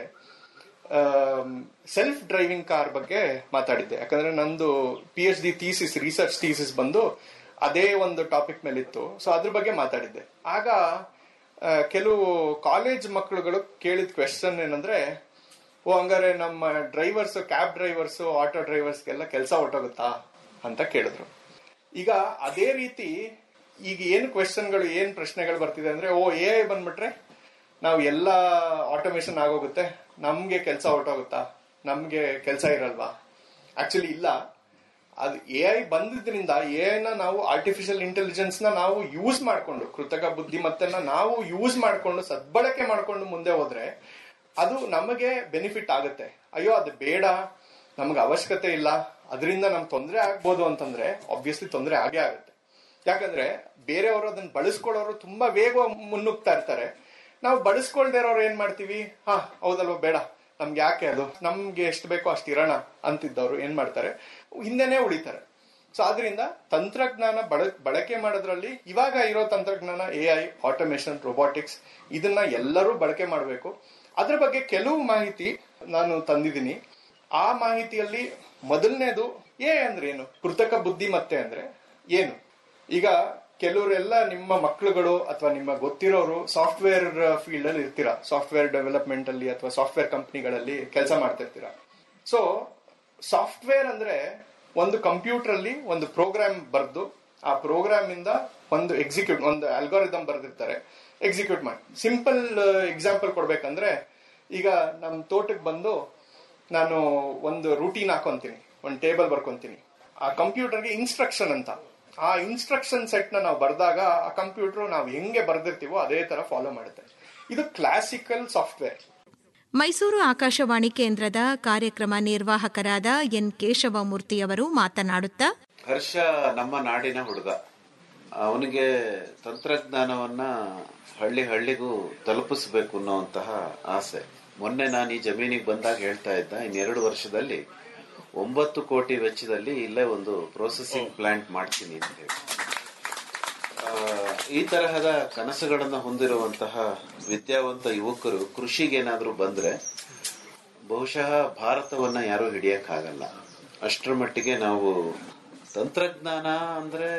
ಸೆಲ್ಫ್ ಡ್ರೈವಿಂಗ್ ಕಾರ್ ಬಗ್ಗೆ ಮಾತಾಡಿದ್ದೆ ಯಾಕಂದ್ರೆ ನಂದು P H D thesis research thesis ಬಂದು ಅದೇ ಒಂದು ಟಾಪಿಕ್ ಮೇಲೆ ಇತ್ತು ಸೊ ಅದ್ರ ಬಗ್ಗೆ ಮಾತಾಡಿದ್ದೆ ಆಗ ಆ, ಕೆಲವು ಕಾಲೇಜ್ ಮಕ್ಕಳುಗಳು ಕೇಳಿದ ಕ್ವೆಶನ್ ಏನಂದ್ರೆ ಓ ಹಂಗಾರೆ ನಮ್ಮ ಡ್ರೈವರ್ಸ್ ಕ್ಯಾಬ್ ಡ್ರೈವರ್ಸ್ ಆಟೋ ಡ್ರೈವರ್ಸ್ಗೆಲ್ಲ ಕೆಲಸ ಹೊಟ್ಟೋಗುತ್ತಾ ಅಂತ ಕೇಳಿದ್ರು ಈಗ ಅದೇ ರೀತಿ ಈಗ ಏನ್ ಕ್ವೆಶನ್ಗಳು ಏನ್ ಪ್ರಶ್ನೆಗಳು ಬರ್ತಿದೆ ಅಂದ್ರೆ ಓ ಎ ಐ ಬಂದ್ಬಿಟ್ರೆ ನಾವು ಎಲ್ಲ ಆಟೋಮೇಶನ್ ಆಗೋಗುತ್ತೆ ನಮ್ಗೆ ಕೆಲಸ ಹೊಟ್ಟೋಗುತ್ತಾ ನಮ್ಗೆ ಕೆಲಸ ಇರಲ್ವಾ ಆಕ್ಚುಲಿ ಇಲ್ಲ ಅದು ಎ ಐ ಬಂದಿದ್ರಿಂದ ಎ ಐನ ನಾವು ಆರ್ಟಿಫಿಷಿಯಲ್ ಇಂಟೆಲಿಜೆನ್ಸ್ ನ ನಾವು ಯೂಸ್ ಮಾಡ್ಕೊಂಡು ಕೃತಕ ಬುದ್ಧಿಮತ್ತೆನ ನಾವು ಯೂಸ್ ಮಾಡ್ಕೊಂಡು ಸದ್ಬಳಕೆ ಮಾಡ್ಕೊಂಡು ಮುಂದೆ ಹೋದ್ರೆ ಅದು ನಮಗೆ ಬೆನಿಫಿಟ್ ಆಗುತ್ತೆ ಅಯ್ಯೋ ಅದು ಬೇಡ ನಮ್ಗೆ ಅವಶ್ಯಕತೆ ಇಲ್ಲ ಅದರಿಂದ ನಮ್ಗೆ ತೊಂದರೆ ಆಗ್ಬೋದು ಅಂತಂದ್ರೆ ಆಬ್ವಿಯಸ್ಲಿ ತೊಂದರೆ ಆಗೇ ಆಗುತ್ತೆ ಯಾಕಂದ್ರೆ ಬೇರೆಯವರು ಅದನ್ನ ಬಳಸ್ಕೊಳ್ಳೋರು ತುಂಬಾ ವೇಗ ಮುನ್ನುಗ್ತಾ ಇರ್ತಾರೆ ನಾವು ಬಳಸ್ಕೊಳ್ದೇ ಇರೋರು ಏನ್ ಮಾಡ್ತೀವಿ ಹಾ ಹೌದಲ್ವಾ ಬೇಡ ನಮ್ಗೆ ಯಾಕೆ ಅದು ನಮ್ಗೆ ಎಷ್ಟು ಬೇಕೋ ಅಷ್ಟು ಇರೋಣ ಅಂತಿದ್ದವ್ರು ಏನ್ ಮಾಡ್ತಾರೆ ಹಿಂದೆನೆ ಉಳಿತಾರೆ ಸೊ ಆದ್ರಿಂದ ತಂತ್ರಜ್ಞಾನ ಬಳ ಬಳಕೆ ಮಾಡೋದ್ರಲ್ಲಿ ಇವಾಗ ಇರೋ ತಂತ್ರಜ್ಞಾನ ಎ ಐ ಆಟೋಮೇಶನ್ ರೋಬೋಟಿಕ್ಸ್ ಇದನ್ನ ಎಲ್ಲರೂ ಬಳಕೆ ಮಾಡಬೇಕು ಅದ್ರ ಬಗ್ಗೆ ಕೆಲವು ಮಾಹಿತಿ ನಾನು ತಂದಿದ್ದೀನಿ ಆ ಮಾಹಿತಿಯಲ್ಲಿ ಮೊದಲನೇದು ಎ ಅಂದ್ರೆ ಏನು ಕೃತಕ ಬುದ್ಧಿಮತ್ತೆ ಅಂದ್ರೆ ಏನು ಈಗ ಕೆಲವರೆಲ್ಲ ನಿಮ್ಮ ಮಕ್ಕಳುಗಳು ಅಥವಾ ನಿಮ್ಮ ಗೊತ್ತಿರೋರು ಸಾಫ್ಟ್ವೇರ್ ಫೀಲ್ಡ್ ಅಲ್ಲಿ ಇರ್ತೀರಾ ಸಾಫ್ಟ್ವೇರ್ ಡೆವಲಪ್ಮೆಂಟ್ ಅಲ್ಲಿ ಅಥವಾ ಸಾಫ್ಟ್ವೇರ್ ಕಂಪ್ನಿಗಳಲ್ಲಿ ಕೆಲಸ ಮಾಡ್ತಿರ್ತೀರಾ ಸೊ ಸಾಫ್ಟ್ವೇರ್ ಅಂದ್ರೆ ಒಂದು ಕಂಪ್ಯೂಟರ್ ಅಲ್ಲಿ ಒಂದು ಪ್ರೋಗ್ರಾಮ್ ಬರೆದು ಆ ಪ್ರೋಗ್ರಾಮ್ ಇಂದ ಒಂದು ಎಕ್ಸಿಕ್ಯೂಟ್ ಒಂದು ಅಲ್ಗೋರಿದಮ್ ಬರೆದಿರ್ತಾರೆ ಎಕ್ಸಿಕ್ಯೂಟ್ ಮಾಡಿ ಸಿಂಪಲ್ ಎಕ್ಸಾಂಪಲ್ ಕೊಡ್ಬೇಕಂದ್ರೆ ಈಗ ನಮ್ ತೋಟಕ್ಕೆ ಬಂದು ನಾನು ಒಂದು ರೂಟೀನ್ ಹಾಕೊಂತೀನಿ ಒಂದು ಟೇಬಲ್ ಬರ್ಕೊಂತೀನಿ ಆ ಕಂಪ್ಯೂಟರ್ಗೆ ಇನ್ಸ್ಟ್ರಕ್ಷನ್ ಅಂತ ಆ ಇನ್ಸ್ಟ್ರಕ್ಷನ್ ಸೆಟ್ ನ ನಾವು ಬರೆದಾಗ ಆ ಕಂಪ್ಯೂಟರ್ ನಾವು ಹೆಂಗೆ ಬರ್ದಿರ್ತೀವೋ ಅದೇ ತರ ಫಾಲೋ ಮಾಡುತ್ತೆ ಇದು ಕ್ಲಾಸಿಕಲ್ ಸಾಫ್ಟ್ವೇರ್ ಮೈಸೂರು ಆಕಾಶವಾಣಿ ಕೇಂದ್ರದ ಕಾರ್ಯಕ್ರಮ ನಿರ್ವಾಹಕರಾದ ಎನ್ ಕೇಶವಮೂರ್ತಿಯವರು ಮಾತನಾಡುತ್ತಾ ಹರ್ಷ ನಮ್ಮ ನಾಡಿನ ಹುಡುಗ ಅವನಿಗೆ ತಂತ್ರಜ್ಞಾನವನ್ನ ಹಳ್ಳಿ ಹಳ್ಳಿಗೂ ತಲುಪಿಸಬೇಕು ಅನ್ನುವಂತಹ ಆಸೆ ಮೊನ್ನೆ ನಾನು ಈ ಜಮೀನಿಗೆ ಬಂದಾಗ ಹೇಳ್ತಾ ಇದ್ದ ಇನ್ನೆರಡು ವರ್ಷದಲ್ಲಿ ಒಂಬತ್ತು ಕೋಟಿ ವೆಚ್ಚದಲ್ಲಿ ಇಲ್ಲೇ ಒಂದು ಪ್ರೊಸೆಸಿಂಗ್ ಪ್ಲಾಂಟ್ ಮಾಡ್ತೀನಿ ಅಂತ ಹೇಳಿ ಆ, ಈ ತರಹದ ಕನಸುಗಳನ್ನು ಹೊಂದಿರುವಂತಹ ವಿದ್ಯಾವಂತ ಯುವಕರು ಕೃಷಿಗೇನಾದ್ರೂ ಬಂದ್ರೆ ಬಹುಶಃ ಭಾರತವನ್ನ ಯಾರು ಹಿಡಿಯಕ್ಕಾಗಲ್ಲ ಅಷ್ಟರ ಮಟ್ಟಿಗೆ ನಾವು ತಂತ್ರಜ್ಞಾನ ಅಂದ್ರೆ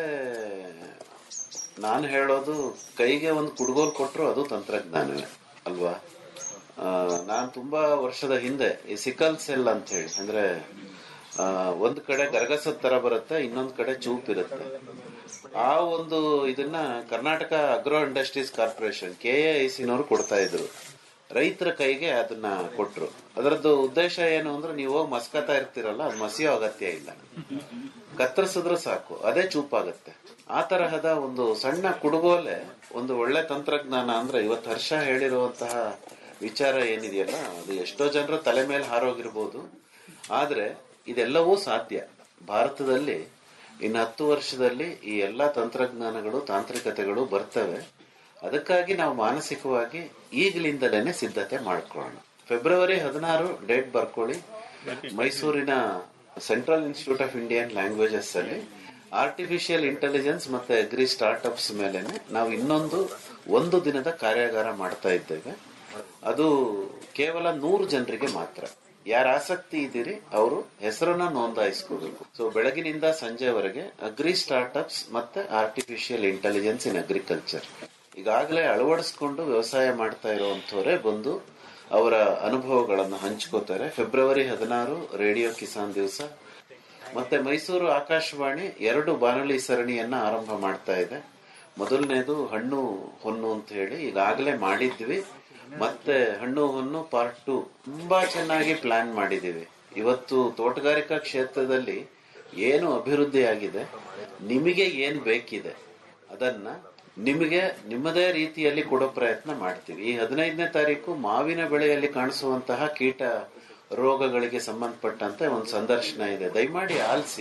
ನಾನು ಹೇಳೋದು ಕೈಗೆ ಒಂದು ಕುಡ್ಗೋಲ್ ಕೊಟ್ಟರು ಅದು ತಂತ್ರಜ್ಞಾನವೇ ಅಲ್ವಾ ನಾನು ತುಂಬಾ ವರ್ಷದ ಹಿಂದೆ ಈ ಸಿಕಲ್ ಸೆಲ್ ಅಂತ ಹೇಳಿ ಅಂದ್ರೆ ಆ, ಒಂದ್ ಕಡೆ ಗರಗಸದ ತರ ಬರುತ್ತೆ ಇನ್ನೊಂದ್ ಕಡೆ ಚೂಪ್ ಇರುತ್ತೆ ಆ ಒಂದು ಇದನ್ನ Karnataka Agro Industries Corporation K A I ಸಿನವರು ಕೊಡ್ತಾ ಇದ್ರು ರೈತರ ಕೈಗೆ ಅದನ್ನ ಕೊಟ್ರು ಅದರದ್ದು ಉದ್ದೇಶ ಏನು ಅಂದ್ರೆ ನೀವು ಹೋಗಿ ಮಸ್ಕತಾ ಇರ್ತೀರಲ್ಲ ಅದು ಮಸಿಯೋ ಅಗತ್ಯ ಇಲ್ಲ ಕತ್ತರಿಸಿದ್ರೆ ಸಾಕು ಅದೇ ಚೂಪಾಗತ್ತೆ ಆ ತರಹದ ಒಂದು ಸಣ್ಣ ಕುಡುಗೋಲೆ ಒಂದು ಒಳ್ಳೆ ತಂತ್ರಜ್ಞಾನ ಅಂದ್ರೆ ಇವತ್ತು ಹರ್ಷ ಹೇಳಿರುವಂತಹ ವಿಚಾರ ಏನಿದೆಯಲ್ಲ ಅದು ಎಷ್ಟೋ ಜನರ ತಲೆ ಮೇಲೆ ಹಾರೋಗಿರ್ಬೋದು ಆದ್ರೆ ಇದೆಲ್ಲವೂ ಸಾಧ್ಯ ಭಾರತದಲ್ಲಿ ಇನ್ನು ಹತ್ತು ವರ್ಷದಲ್ಲಿ ಈ ಎಲ್ಲಾ ತಂತ್ರಜ್ಞಾನಗಳು ತಾಂತ್ರಿಕತೆಗಳು ಬರ್ತವೆ ಅದಕ್ಕಾಗಿ ನಾವು ಮಾನಸಿಕವಾಗಿ ಈಗಲಿಂದಲೇನೆ ಸಿದ್ಧತೆ ಮಾಡ್ಕೊಳ್ಳೋಣ ಫೆಬ್ರವರಿ ಹದಿನಾರು ಡೇಟ್ ಬರ್ಕೊಳ್ಳಿ ಮೈಸೂರಿನ Central Institute of Indian Languages ಅಲ್ಲಿ ಆರ್ಟಿಫಿಷಿಯಲ್ ಇಂಟೆಲಿಜೆನ್ಸ್ ಮತ್ತೆ ಅಗ್ರಿ ಸ್ಟಾರ್ಟ್ಅಪ್ಸ್ ಮೇಲೆನೆ ನಾವು ಇನ್ನೊಂದು ಒಂದು ದಿನದ ಕಾರ್ಯಾಗಾರ ಮಾಡ್ತಾ ಇದ್ದೇವೆ ಅದು ಕೇವಲ ನೂರು ಜನರಿಗೆ ಮಾತ್ರ ಯಾರ ಆಸಕ್ತಿ ಇದ್ದೀರಿ ಅವರು ಹೆಸರನ್ನ ನೋಂದಾಯಿಸ್ಕೋಬೇಕು ಸೊ ಬೆಳಗಿನಿಂದ ಸಂಜೆವರೆಗೆ ಅಗ್ರಿ ಸ್ಟಾರ್ಟ್ಅಪ್ಸ್ ಮತ್ತೆ ಆರ್ಟಿಫಿಷಿಯಲ್ ಇಂಟೆಲಿಜೆನ್ಸ್ ಇನ್ ಅಗ್ರಿಕಲ್ಚರ್ ಈಗಾಗಲೇ ಅಳವಡಿಸ್ಕೊಂಡು ವ್ಯವಸಾಯ ಮಾಡ್ತಾ ಇರುವಂತವರೇ ಬಂದು ಅವರ ಅನುಭವಗಳನ್ನು ಹಂಚ್ಕೋತಾರೆ ಫೆಬ್ರವರಿ ಹದಿನಾರು ರೇಡಿಯೋ ಕಿಸಾನ್ ದಿವಸ ಮತ್ತೆ ಮೈಸೂರು ಆಕಾಶವಾಣಿ ಎರಡು ಬಾನುಲಿ ಸರಣಿಯನ್ನ ಆರಂಭ ಮಾಡ್ತಾ ಇದೆ ಮೊದಲನೇದು ಹಣ್ಣು ಹೊನ್ನು ಅಂತ ಹೇಳಿ ಈಗಾಗಲೇ ಮಾಡಿದ್ವಿ ಮತ್ತೆ ಹಣ್ಣು ಹೊನ್ನು ಪಾರ್ಟ್ ಟು ತುಂಬಾ ಚೆನ್ನಾಗಿ ಪ್ಲಾನ್ ಮಾಡಿದೀವಿ ಇವತ್ತು ತೋಟಗಾರಿಕಾ ಕ್ಷೇತ್ರದಲ್ಲಿ ಏನು ಅಭಿವೃದ್ಧಿ ಆಗಿದೆ ನಿಮಗೆ ಏನ್ ಬೇಕಿದೆ ಅದನ್ನ ನಿಮಗೆ ನಿಮ್ಮದೇ ರೀತಿಯಲ್ಲಿ ಕೊಡೋ ಪ್ರಯತ್ನ ಮಾಡ್ತೀವಿ ಈ ಹದಿನೈದನೇ ತಾರೀಕು ಮಾವಿನ ಬೆಳೆಯಲ್ಲಿ ಕಾಣಿಸುವಂತಹ ಕೀಟ ರೋಗಗಳಿಗೆ ಸಂಬಂಧಪಟ್ಟಂತೆ ಒಂದು ಸಂದರ್ಶನ ಇದೆ ದಯಮಾಡಿ ಆಲಿಸಿ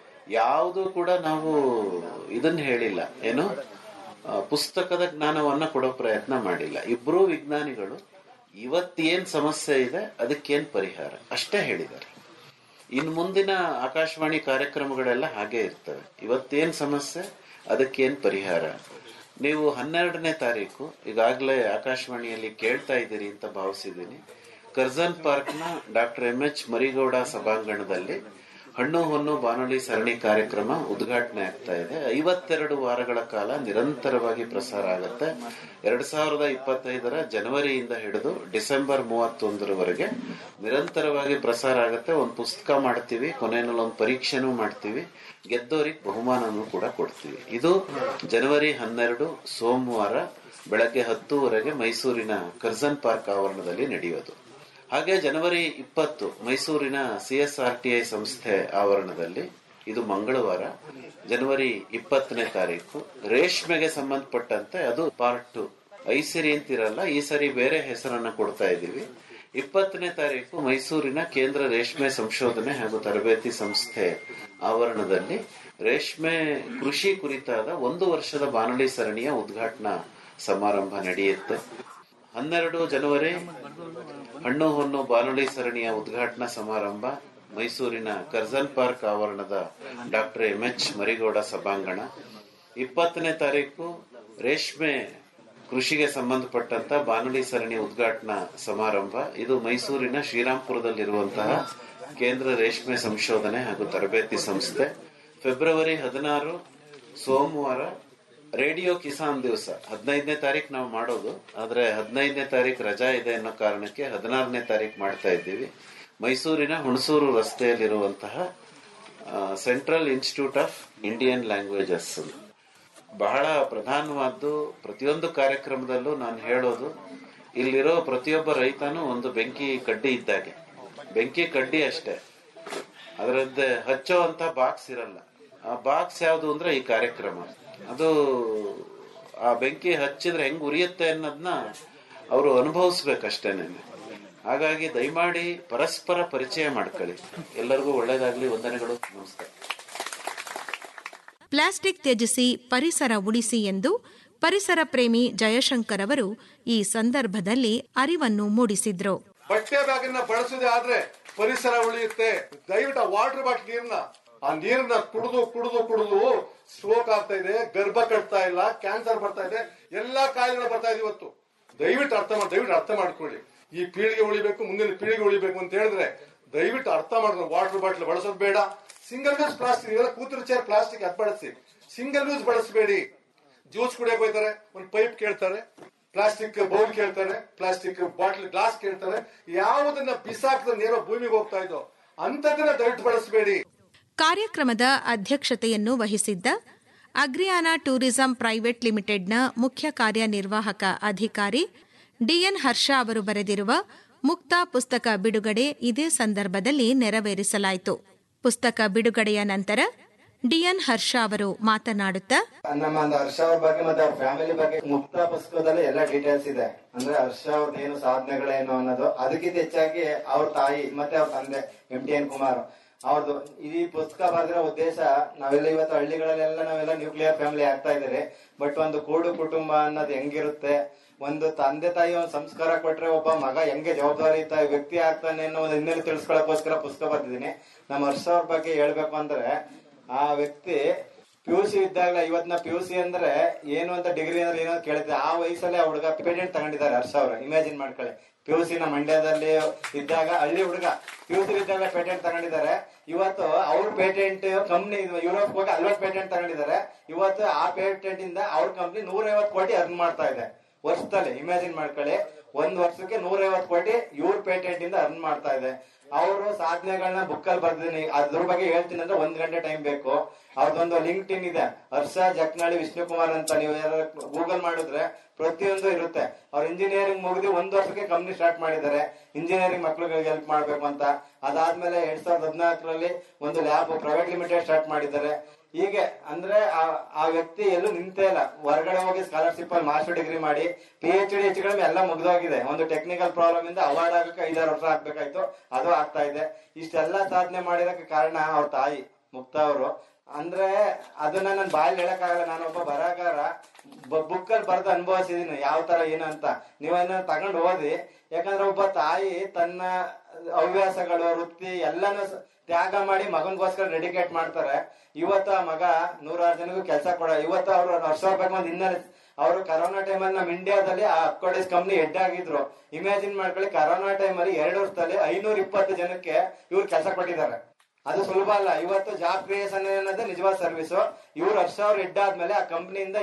ಯಾವುದು ಕೂಡ ನಾವು ಇದನ್ನ ಹೇಳಿಲ್ಲ ಏನು ಆ, ಪುಸ್ತಕದ ಜ್ಞಾನವನ್ನ ಕೊಡೋ ಪ್ರಯತ್ನ ಮಾಡಿಲ್ಲ ಇಬ್ರು ವಿಜ್ಞಾನಿಗಳು ಇವತ್ತೇನ್ ಸಮಸ್ಯೆ ಇದೆ ಅದಕ್ಕೇನ್ ಪರಿಹಾರ ಅಷ್ಟೇ ಹೇಳಿದ್ದಾರೆ ಇನ್ ಮುಂದಿನ ಆಕಾಶವಾಣಿ ಕಾರ್ಯಕ್ರಮಗಳೆಲ್ಲ ಹಾಗೆ ಇರ್ತವೆ ಇವತ್ತೇನ್ ಸಮಸ್ಯೆ ಅದಕ್ಕೇನ್ ಪರಿಹಾರ ನೀವು ಹನ್ನೆರಡನೇ ತಾರೀಕು ಈಗಾಗಲೇ ಆಕಾಶವಾಣಿಯಲ್ಲಿ ಕೇಳ್ತಾ ಇದ್ದೀರಿ ಅಂತ ಭಾವಿಸಿದ್ದೀನಿ ಕರ್ಜನ್ ಪಾರ್ಕ್ನ ಡಾಕ್ಟರ್ ಎಂ ಎಚ್ ಮರಿಗೌಡ ಸಭಾಂಗಣದಲ್ಲಿ ಹಣ್ಣು ಹೊನ್ನು ಬಾನುಲಿ ಸರಣಿ ಕಾರ್ಯಕ್ರಮ ಉದ್ಘಾಟನೆ ಆಗ್ತಾ ಇದೆ ಐವತ್ತೆರಡು ವಾರಗಳ ಕಾಲ ನಿರಂತರವಾಗಿ ಪ್ರಸಾರ ಆಗುತ್ತೆ ಎರಡ್ ಸಾವಿರದ ಇಪ್ಪತ್ತೈದರ ಜನವರಿಯಿಂದ ಹಿಡಿದು ಡಿಸೆಂಬರ್ ಮೂವತ್ತೊಂದರವರೆಗೆ ನಿರಂತರವಾಗಿ ಪ್ರಸಾರ ಆಗುತ್ತೆ ಒಂದು ಪುಸ್ತಕ ಮಾಡ್ತೀವಿ ಕೊನೆಯಲ್ಲಿ ಒಂದು ಪರೀಕ್ಷೆನೂ ಮಾಡ್ತೀವಿ ಗೆದ್ದೋರಿಗೆ ಬಹುಮಾನನೂ ಕೂಡ ಕೊಡ್ತೀವಿ ಇದು ಜನವರಿ ಹನ್ನೆರಡು ಸೋಮವಾರ ಬೆಳಗ್ಗೆ ಹತ್ತುವರೆಗೆ ಮೈಸೂರಿನ ಕರ್ಜನ್ ಪಾರ್ಕ್ ಆವರಣದಲ್ಲಿ ನಡೆಯೋದು ಹಾಗೆ ಜನವರಿ ಇಪ್ಪತ್ತು ಮೈಸೂರಿನ ಸಿಎಸ್ಆರ್ಟಿಐ ಸಂಸ್ಥೆ ಆವರಣದಲ್ಲಿ ಇದು ಮಂಗಳವಾರ ಜನವರಿ ಇಪ್ಪತ್ತನೇ ತಾರೀಕು ರೇಷ್ಮೆಗೆ ಸಂಬಂಧಪಟ್ಟಂತೆ ಅದು ಪಾರ್ಟ್ ಟು ಐಸಿರಿ ಅಂತಿರಲ್ಲ ಈ ಸರಿ ಬೇರೆ ಹೆಸರನ್ನ ಕೊಡ್ತಾ ಇದ್ದೀವಿ ಇಪ್ಪತ್ತನೇ ತಾರೀಕು ಮೈಸೂರಿನ ಕೇಂದ್ರ ರೇಷ್ಮೆ ಸಂಶೋಧನೆ ಹಾಗೂ ತರಬೇತಿ ಸಂಸ್ಥೆ ಆವರಣದಲ್ಲಿ ರೇಷ್ಮೆ ಕೃಷಿ ಕುರಿತಾದ ಒಂದು ವರ್ಷದ ಬಾನುಲಿ ಸರಣಿಯ ಉದ್ಘಾಟನಾ ಸಮಾರಂಭ ನಡೆಯುತ್ತೆ ಹನ್ನೆರಡು ಜನವರಿ ಹಣ್ಣು ಹೊನ್ನು ಬಾನುಲಿ ಸರಣಿಯ ಉದ್ಘಾಟನಾ ಸಮಾರಂಭ ಮೈಸೂರಿನ ಕರ್ಜನ್ ಪಾರ್ಕ್ ಆವರಣದ ಡಾಕ್ಟರ್ ಎಂ ಎಚ್ ಮರಿಗೌಡ ಸಭಾಂಗಣ ಇಪ್ಪತ್ತನೇ ತಾರೀಕು ರೇಷ್ಮೆ ಕೃಷಿಗೆ ಸಂಬಂಧಪಟ್ಟಂತ ಬಾನುಲಿ ಸರಣಿ ಉದ್ಘಾಟನಾ ಸಮಾರಂಭ ಇದು ಮೈಸೂರಿನ ಶ್ರೀರಾಂಪುರದಲ್ಲಿರುವಂತಹ ಕೇಂದ್ರ ರೇಷ್ಮೆ ಸಂಶೋಧನೆ ಹಾಗೂ ತರಬೇತಿ ಸಂಸ್ಥೆ ಫೆಬ್ರವರಿ ಹದಿನಾರು ಸೋಮವಾರ ರೇಡಿಯೋ ಕಿಸಾನ್ ದಿವಸ ಹದಿನೈದನೇ ತಾರೀಕು ನಾವು ಮಾಡೋದು ಆದ್ರೆ ಹದಿನೈದನೇ ತಾರೀಕು ರಜಾ ಇದೆ ಅನ್ನೋ ಕಾರಣಕ್ಕೆ ಹದಿನಾರನೇ ತಾರೀಕು ಮಾಡ್ತಾ ಇದ್ದೀವಿ ಮೈಸೂರಿನ ಹುಣಸೂರು ರಸ್ತೆಯಲ್ಲಿರುವಂತಹ Central Institute of Indian Languages ಬಹಳ ಪ್ರಧಾನವಾದ್ದು ಪ್ರತಿಯೊಂದು ಕಾರ್ಯಕ್ರಮದಲ್ಲೂ ನಾನು ಹೇಳೋದು ಇಲ್ಲಿರೋ ಪ್ರತಿಯೊಬ್ಬ ರೈತನೂ ಒಂದು ಬೆಂಕಿ ಕಡ್ಡಿ ಇದ್ದಾಗೆ ಬೆಂಕಿ ಕಡ್ಡಿ ಅಷ್ಟೇ ಅದರದ್ದೇ ಹಚ್ಚೋ ಅಂತ ಬಾಕ್ಸ್ ಇರಲ್ಲ ಆ ಬಾಕ್ಸ್ ಯಾವುದು ಅಂದ್ರೆ ಈ ಕಾರ್ಯಕ್ರಮ ಅದು ಆ ಬೆಂಕಿ ಹಚ್ಚಿದ್ರೆ ಹೆಂಗ್ ಉರಿಯುತ್ತೆ ಅನ್ನೋದನ್ನ ಅವರು ಅನುಭವಿಸ್ಬೇಕಷ್ಟೇನೆ ಹಾಗಾಗಿ ದಯಮಾಡಿ ಪರಸ್ಪರ ಪರಿಚಯ ಮಾಡ್ಕೊಳ್ಳಿ ಎಲ್ಲರಿಗೂ ಒಳ್ಳೇದಾಗ್ಲಿ ವಂದನೆಗಳು ನಮಸ್ಕಾರ ಪ್ಲಾಸ್ಟಿಕ್ ತ್ಯಜಿಸಿ ಪರಿಸರ ಉಳಿಸಿ ಎಂದು ಪರಿಸರ ಪ್ರೇಮಿ ಜಯಶಂಕರ್ ಅವರು ಈ ಸಂದರ್ಭದಲ್ಲಿ ಅರಿವನ್ನು ಮೂಡಿಸಿದ್ರು ಬಟ್ಟೆ ಬ್ಯಾಗ್ ಅನ್ನ ಬಳಸೋದೇ ಆದ್ರೆ ಪರಿಸರ ಉಳಿಯುತ್ತೆ ದಯವಿಟ್ಟು ವಾಟರ್ ಬಾಟಲ್ ನೀರ್ನ ಆ ನೀರನ್ನ ಕುಡಿದು ಕುಡಿದು ಕುಡಿದು ಸ್ಟ್ರೋಕ್ ಆಗ್ತಾ ಇದೆ ಗರ್ಭ ಕಟ್ತಾ ಇಲ್ಲ ಕ್ಯಾನ್ಸರ್ ಬರ್ತಾ ಇದೆ ಎಲ್ಲಾ ಕಾಯಿಲೆಗಳು ಬರ್ತಾ ಇದೆ ಇವತ್ತು ದಯವಿಟ್ಟು ಅರ್ಥ ಮಾಡಿ ದಯವಿಟ್ಟು ಅರ್ಥ ಮಾಡ್ಕೊಳ್ಳಿ ಈ ಪೀಳಿಗೆ ಉಳಿಬೇಕು ಮುಂದಿನ ಪೀಳಿಗೆ ಉಳಿಬೇಕು ಅಂತ ಹೇಳಿದ್ರೆ ದಯವಿಟ್ಟು ಅರ್ಥ ಮಾಡ್ಕೊಂಡು ವಾಟರ್ ಬಾಟಲ್ ಬಳಸೋದು ಬೇಡ ಸಿಂಗಲ್ ಯೂಸ್ ಪ್ಲಾಸ್ಟಿಕ್ ಇವೆಲ್ಲ ಕೂತಿರೋ ಚೇರ್ ಪ್ಲಾಸ್ಟಿಕ್ ಅದ್ ಬಳಸಿ ಸಿಂಗಲ್ ಯೂಸ್ ಬಳಸಬೇಡಿ ಜ್ಯೂಸ್ ಕುಡಿಯಕ್ ಹೋಗ್ತಾರೆ ಒಂದು ಪೈಪ್ ಕೇಳ್ತಾರೆ ಪ್ಲಾಸ್ಟಿಕ್ ಬೌಲ್ ಕೇಳ್ತಾರೆ ಪ್ಲಾಸ್ಟಿಕ್ ಬಾಟಲ್ ಗ್ಲಾಸ್ ಕೇಳ್ತಾರೆ ಯಾವುದನ್ನ ಬಿಸಾಕದ ನೇರ ಭೂಮಿಗೆ ಹೋಗ್ತಾ ಇದ್ದೋ ಅಂತದನ್ನ ದಯವಿಟ್ಟು ಬಳಸಬೇಡಿ ಕಾರ್ಯಕ್ರಮದ ಅಧ್ಯಕ್ಷತೆಯನ್ನು ವಹಿಸಿದ್ದ ಅಗ್ರಿಯಾನ ಟೂರಿಸಂ ಪ್ರೈವೇಟ್ ಲಿಮಿಟೆಡ್ನ ಮುಖ್ಯ ಕಾರ್ಯನಿರ್ವಾಹಕ ಅಧಿಕಾರಿ ಡಿಎನ್ ಹರ್ಷ ಅವರು ಬರೆದಿರುವ ಮುಕ್ತ ಪುಸ್ತಕ ಬಿಡುಗಡೆ ಇದೇ ಸಂದರ್ಭದಲ್ಲಿ ನೆರವೇರಿಸಲಾಯಿತು ಪುಸ್ತಕ ಬಿಡುಗಡೆಯ ನಂತರ ಡಿಎನ್ ಹರ್ಷ ಅವರು ಮಾತನಾಡುತ್ತಾ ನಮ್ಮ ಒಂದು ಹರ್ಷ ಅವ್ರ ಬಗ್ಗೆ ಮತ್ತೆ ಅವ್ರ ಫ್ಯಾಮಿಲಿ ಬಗ್ಗೆ ಮುಕ್ತ ಪುಸ್ತಕದಲ್ಲಿ ಎಲ್ಲ ಡೀಟೇಲ್ಸ್ ಇದೆ ಅಂದ್ರೆ ಹರ್ಷ ಅವ್ರದ್ದು ಏನು ಸಾಧನೆಗಳೇನು ಅನ್ನೋದು ಅದಕ್ಕಿಂತ ಹೆಚ್ಚಾಗಿ ಅವ್ರ ತಾಯಿ ಮತ್ತೆ ಅವ್ರ ತಂದೆ ಎಂ ಟಿ ಎನ್ ಕುಮಾರ್ ಅವ್ರದ್ದು ಈ ಪುಸ್ತಕ ಬರೆದಿರೋ ಉದ್ದೇಶ ನಾವೆಲ್ಲ ಇವತ್ತು ಹಳ್ಳಿಗಳಲ್ಲೆಲ್ಲ ನಾವೆಲ್ಲ ನ್ಯೂಕ್ಲಿಯರ್ ಫ್ಯಾಮಿಲಿ ಆಗ್ತಾ ಇದ್ದೀರಿ ಬಟ್ ಒಂದು ಕೂಡು ಕುಟುಂಬ ಅನ್ನೋದು ಹೆಂಗಿರುತ್ತೆ ಒಂದು ತಂದೆ ತಾಯಿ ಒಂದು ಸಂಸ್ಕಾರ ಕೊಟ್ರೆ ಒಬ್ಬ ಮಗ ಹೆಂಗೆ ಜವಾಬ್ದಾರಿಯುತ ವ್ಯಕ್ತಿ ಆಗ್ತಾನೆ ಅನ್ನೋ ಒಂದು ಹಿನ್ನೆಲೆ ತಿಳಿಸ್ಕೊಳಕ್ಕೋಸ್ಕರ ಪುಸ್ತಕ ಬರ್ತಿದ್ದೀನಿ ನಮ್ಮ ಹರ್ಷ ಅವ್ರ ಬಗ್ಗೆ ಹೇಳ್ಬೇಕು ಅಂದ್ರೆ ಆ ವ್ಯಕ್ತಿ ಪಿ ಯು ಸಿ ಇದ್ದಾಗ ಇವತ್ತಿನ ಪಿ ಯು ಸಿ ಅಂದ್ರೆ ಏನು ಅಂತ ಡಿಗ್ರಿ ಅಂದ್ರೆ ಏನೋ ಕೇಳಿದ್ದೆ ಆ ವಯಸ್ಸಲ್ಲಿ ಆ ಹುಡುಗ ಪೇಟೆಂಟ್ ತಗೊಂಡಿದ್ದಾರೆ ಹರ್ಷ ಅವ್ರು ಇಮ್ಯಾಜಿನ್ ಮಾಡ್ಕೊಳ್ಳಿ ಪಿ ಯು ನ ಮಂಡ್ಯದಲ್ಲಿ ಇದ್ದಾಗ ಹಳ್ಳಿ ಹುಡುಗ ಪಿ ಯು ಸಿ ಇದ್ದಾಗ ಪೇಟೆಂಟ್ ತಗೊಂಡಿದ್ದಾರೆ ಇವತ್ತು ಅವ್ರ ಪೇಟೆಂಟ್ ಕಂಪ್ನಿ ಯುರೋಪ್ ಹೋಗಿ ಅಲ್ವತ್ತು ಪೇಟೆಂಟ್ ತಗೊಂಡಿದ್ದಾರೆ ಇವತ್ತು ಆ ಪೇಟೆಂಟ್ ಇಂದ ಅವ್ರ ಕಂಪ್ನಿ ನೂರೈವತ್ತು ಕೋಟಿ ಅರ್ನ್ ಮಾಡ್ತಾ ಇದೆ ವರ್ಷದಲ್ಲಿ ಇಮ್ಯಾಜಿನ್ ಮಾಡ್ಕೊಳ್ಳಿ ಒಂದ್ ವರ್ಷಕ್ಕೆ ನೂರೈವತ್ತು ಕೋಟಿ ಇವ್ರ ಪೇಟೆಂಟ್ ಇಂದ ಅರ್ನ್ ಮಾಡ್ತಾ ಇದೆ ಅವರು ಸಾಧನೆಗಳನ್ನ ಬುಕ್ ಅಲ್ಲಿ ಬರ್ದಿನಿ ಅದ್ರ ಬಗ್ಗೆ ಹೇಳ್ತೀನಿ ಅಂದ್ರೆ ಒಂದ್ ಗಂಟೆ ಟೈಮ್ ಬೇಕು ಅವ್ರದೊಂದು ಲಿಂಕ್ಡ್ ಇನ್ ಇದೆ ಹರ್ಷ ಜಕ್ನಾಳಿ ವಿಷ್ಣುಕುಮಾರ್ ಅಂತ ನೀವು ಯಾರು ಗೂಗಲ್ ಮಾಡಿದ್ರೆ ಪ್ರತಿಯೊಂದು ಇರುತ್ತೆ ಅವ್ರು ಇಂಜಿನಿಯರಿಂಗ್ ಮುಗಿದು ಒಂದ್ ವರ್ಷಕ್ಕೆ ಕಂಪ್ನಿ ಸ್ಟಾರ್ಟ್ ಮಾಡಿದ್ದಾರೆ ಇಂಜಿನಿಯರಿಂಗ್ ಮಕ್ಳುಗಳಿಗೆ ಹೆಲ್ಪ್ ಮಾಡ್ಬೇಕು ಅಂತ ಅದಾದ್ಮೇಲೆ ಎರಡ್ ಸಾವಿರದ ಹದಿನಾಲ್ಕರಲ್ಲಿ ಒಂದು ಲ್ಯಾಬ್ ಪ್ರೈವೇಟ್ ಲಿಮಿಟೆಡ್ ಸ್ಟಾರ್ಟ್ ಮಾಡಿದ್ದಾರೆ ಹೀಗೆ ಅಂದ್ರೆ ಆ- ಆ ವ್ಯಕ್ತಿ ಎಲ್ಲೂ ನಿಂತೇ ಇಲ್ಲ ಹೊರಗಡೆ ಹೋಗಿ ಸ್ಕಾಲರ್ಶಿಪ್ ಅಲ್ಲಿ ಮಾಸ್ಟರ್ ಡಿಗ್ರಿ ಮಾಡಿ ಪಿ ಎಚ್ ಡಿ ಹೆಚ್ಚು ಕಡಿಮೆ ಎಲ್ಲ ಮುಗ್ದೋಗಿದೆ ಒಂದು ಟೆಕ್ನಿಕಲ್ ಪ್ರಾಬ್ಲಮ್ ಇಂದ ಅವಾರ್ಡ್ ಆಗಕ್ಕೆ ಐದಾರು ವರ್ಷ ಆಗ್ಬೇಕಾಯ್ತು ಅದು ಆಗ್ತಾ ಇದೆ ಇಷ್ಟೆಲ್ಲ ಸಾಧನೆ ಮಾಡಿದಕ್ಕೆ ಕಾರಣ ಅವ್ರ ತಾಯಿ ಮುಕ್ತಾ ಅವರು ಅಂದ್ರೆ ಅದನ್ನ ನನ್ನ ಬಾಯಲ್ಲಿ ಹೇಳಕ್ಕಾಗಲ್ಲ ನಾನೊಬ್ಬ ಬರಹಗಾರ ಬುಕ್ ಅಲ್ಲಿ ಬರ್ದು ಅನುಭವಿಸಿದೀನಿ ಯಾವ ತರ ಏನು ಅಂತ ನೀವನ್ನ ತಗೊಂಡು ಓದಿ ಯಾಕಂದ್ರೆ ಒಬ್ಬ ತಾಯಿ ತನ್ನ ಹವ್ಯಾಸಗಳು ವೃತ್ತಿ ಎಲ್ಲಾನು ಸ- ತ್ಯಾಗ ಮಾಡಿ ಮಗನ್ಗೋಸ್ಕರ ಡೆಡಿಕೇಟ್ ಮಾಡ್ತಾರೆ ಇವತ್ತು ಆ ಮಗ ನೂರಾರು ಜನಗೂ ಕೆಲಸ ಕೊಡ ಇವತ್ತು ಅವ್ರು ವರ್ಷ ಬೇಕು ಒಂದು ಹಿನ್ನೆಲೆ ಅವರು ಕರೋನಾ ಟೈಮಲ್ಲಿ ನಮ್ಮ ಇಂಡಿಯಾದಲ್ಲಿ ಆ ಅಪ್ಕೋಡಿಸ್ ಕಂಪ್ನಿ ಹೆಡ್ ಆಗಿದ್ರು ಇಮ್ಯಾಜಿನ್ ಮಾಡ್ಕೊಳ್ಳಿ ಕರೋನಾ ಟೈಮಲ್ಲಿ ಎರಡು ವರ್ಷದಲ್ಲಿ ಐನೂರ ಇಪ್ಪತ್ತು ಜನಕ್ಕೆ ಇವ್ರು ಕೆಲಸ ಕೊಟ್ಟಿದ್ದಾರೆ ಅದು ಸುಲಭ ಅಲ್ಲ ಇವತ್ತು ಜಾಬ್ ಕ್ರಿಯೇಷನ್ ಅನ್ನೋದೇ ನಿಜವಾದ ಸರ್ವಿಸ್ ಇವ್ರು ವರ್ಷ ಅವ್ರು ಹೆಡ್ ಆದ್ಮೇಲೆ ಆ ಕಂಪ್ನಿಯಿಂದ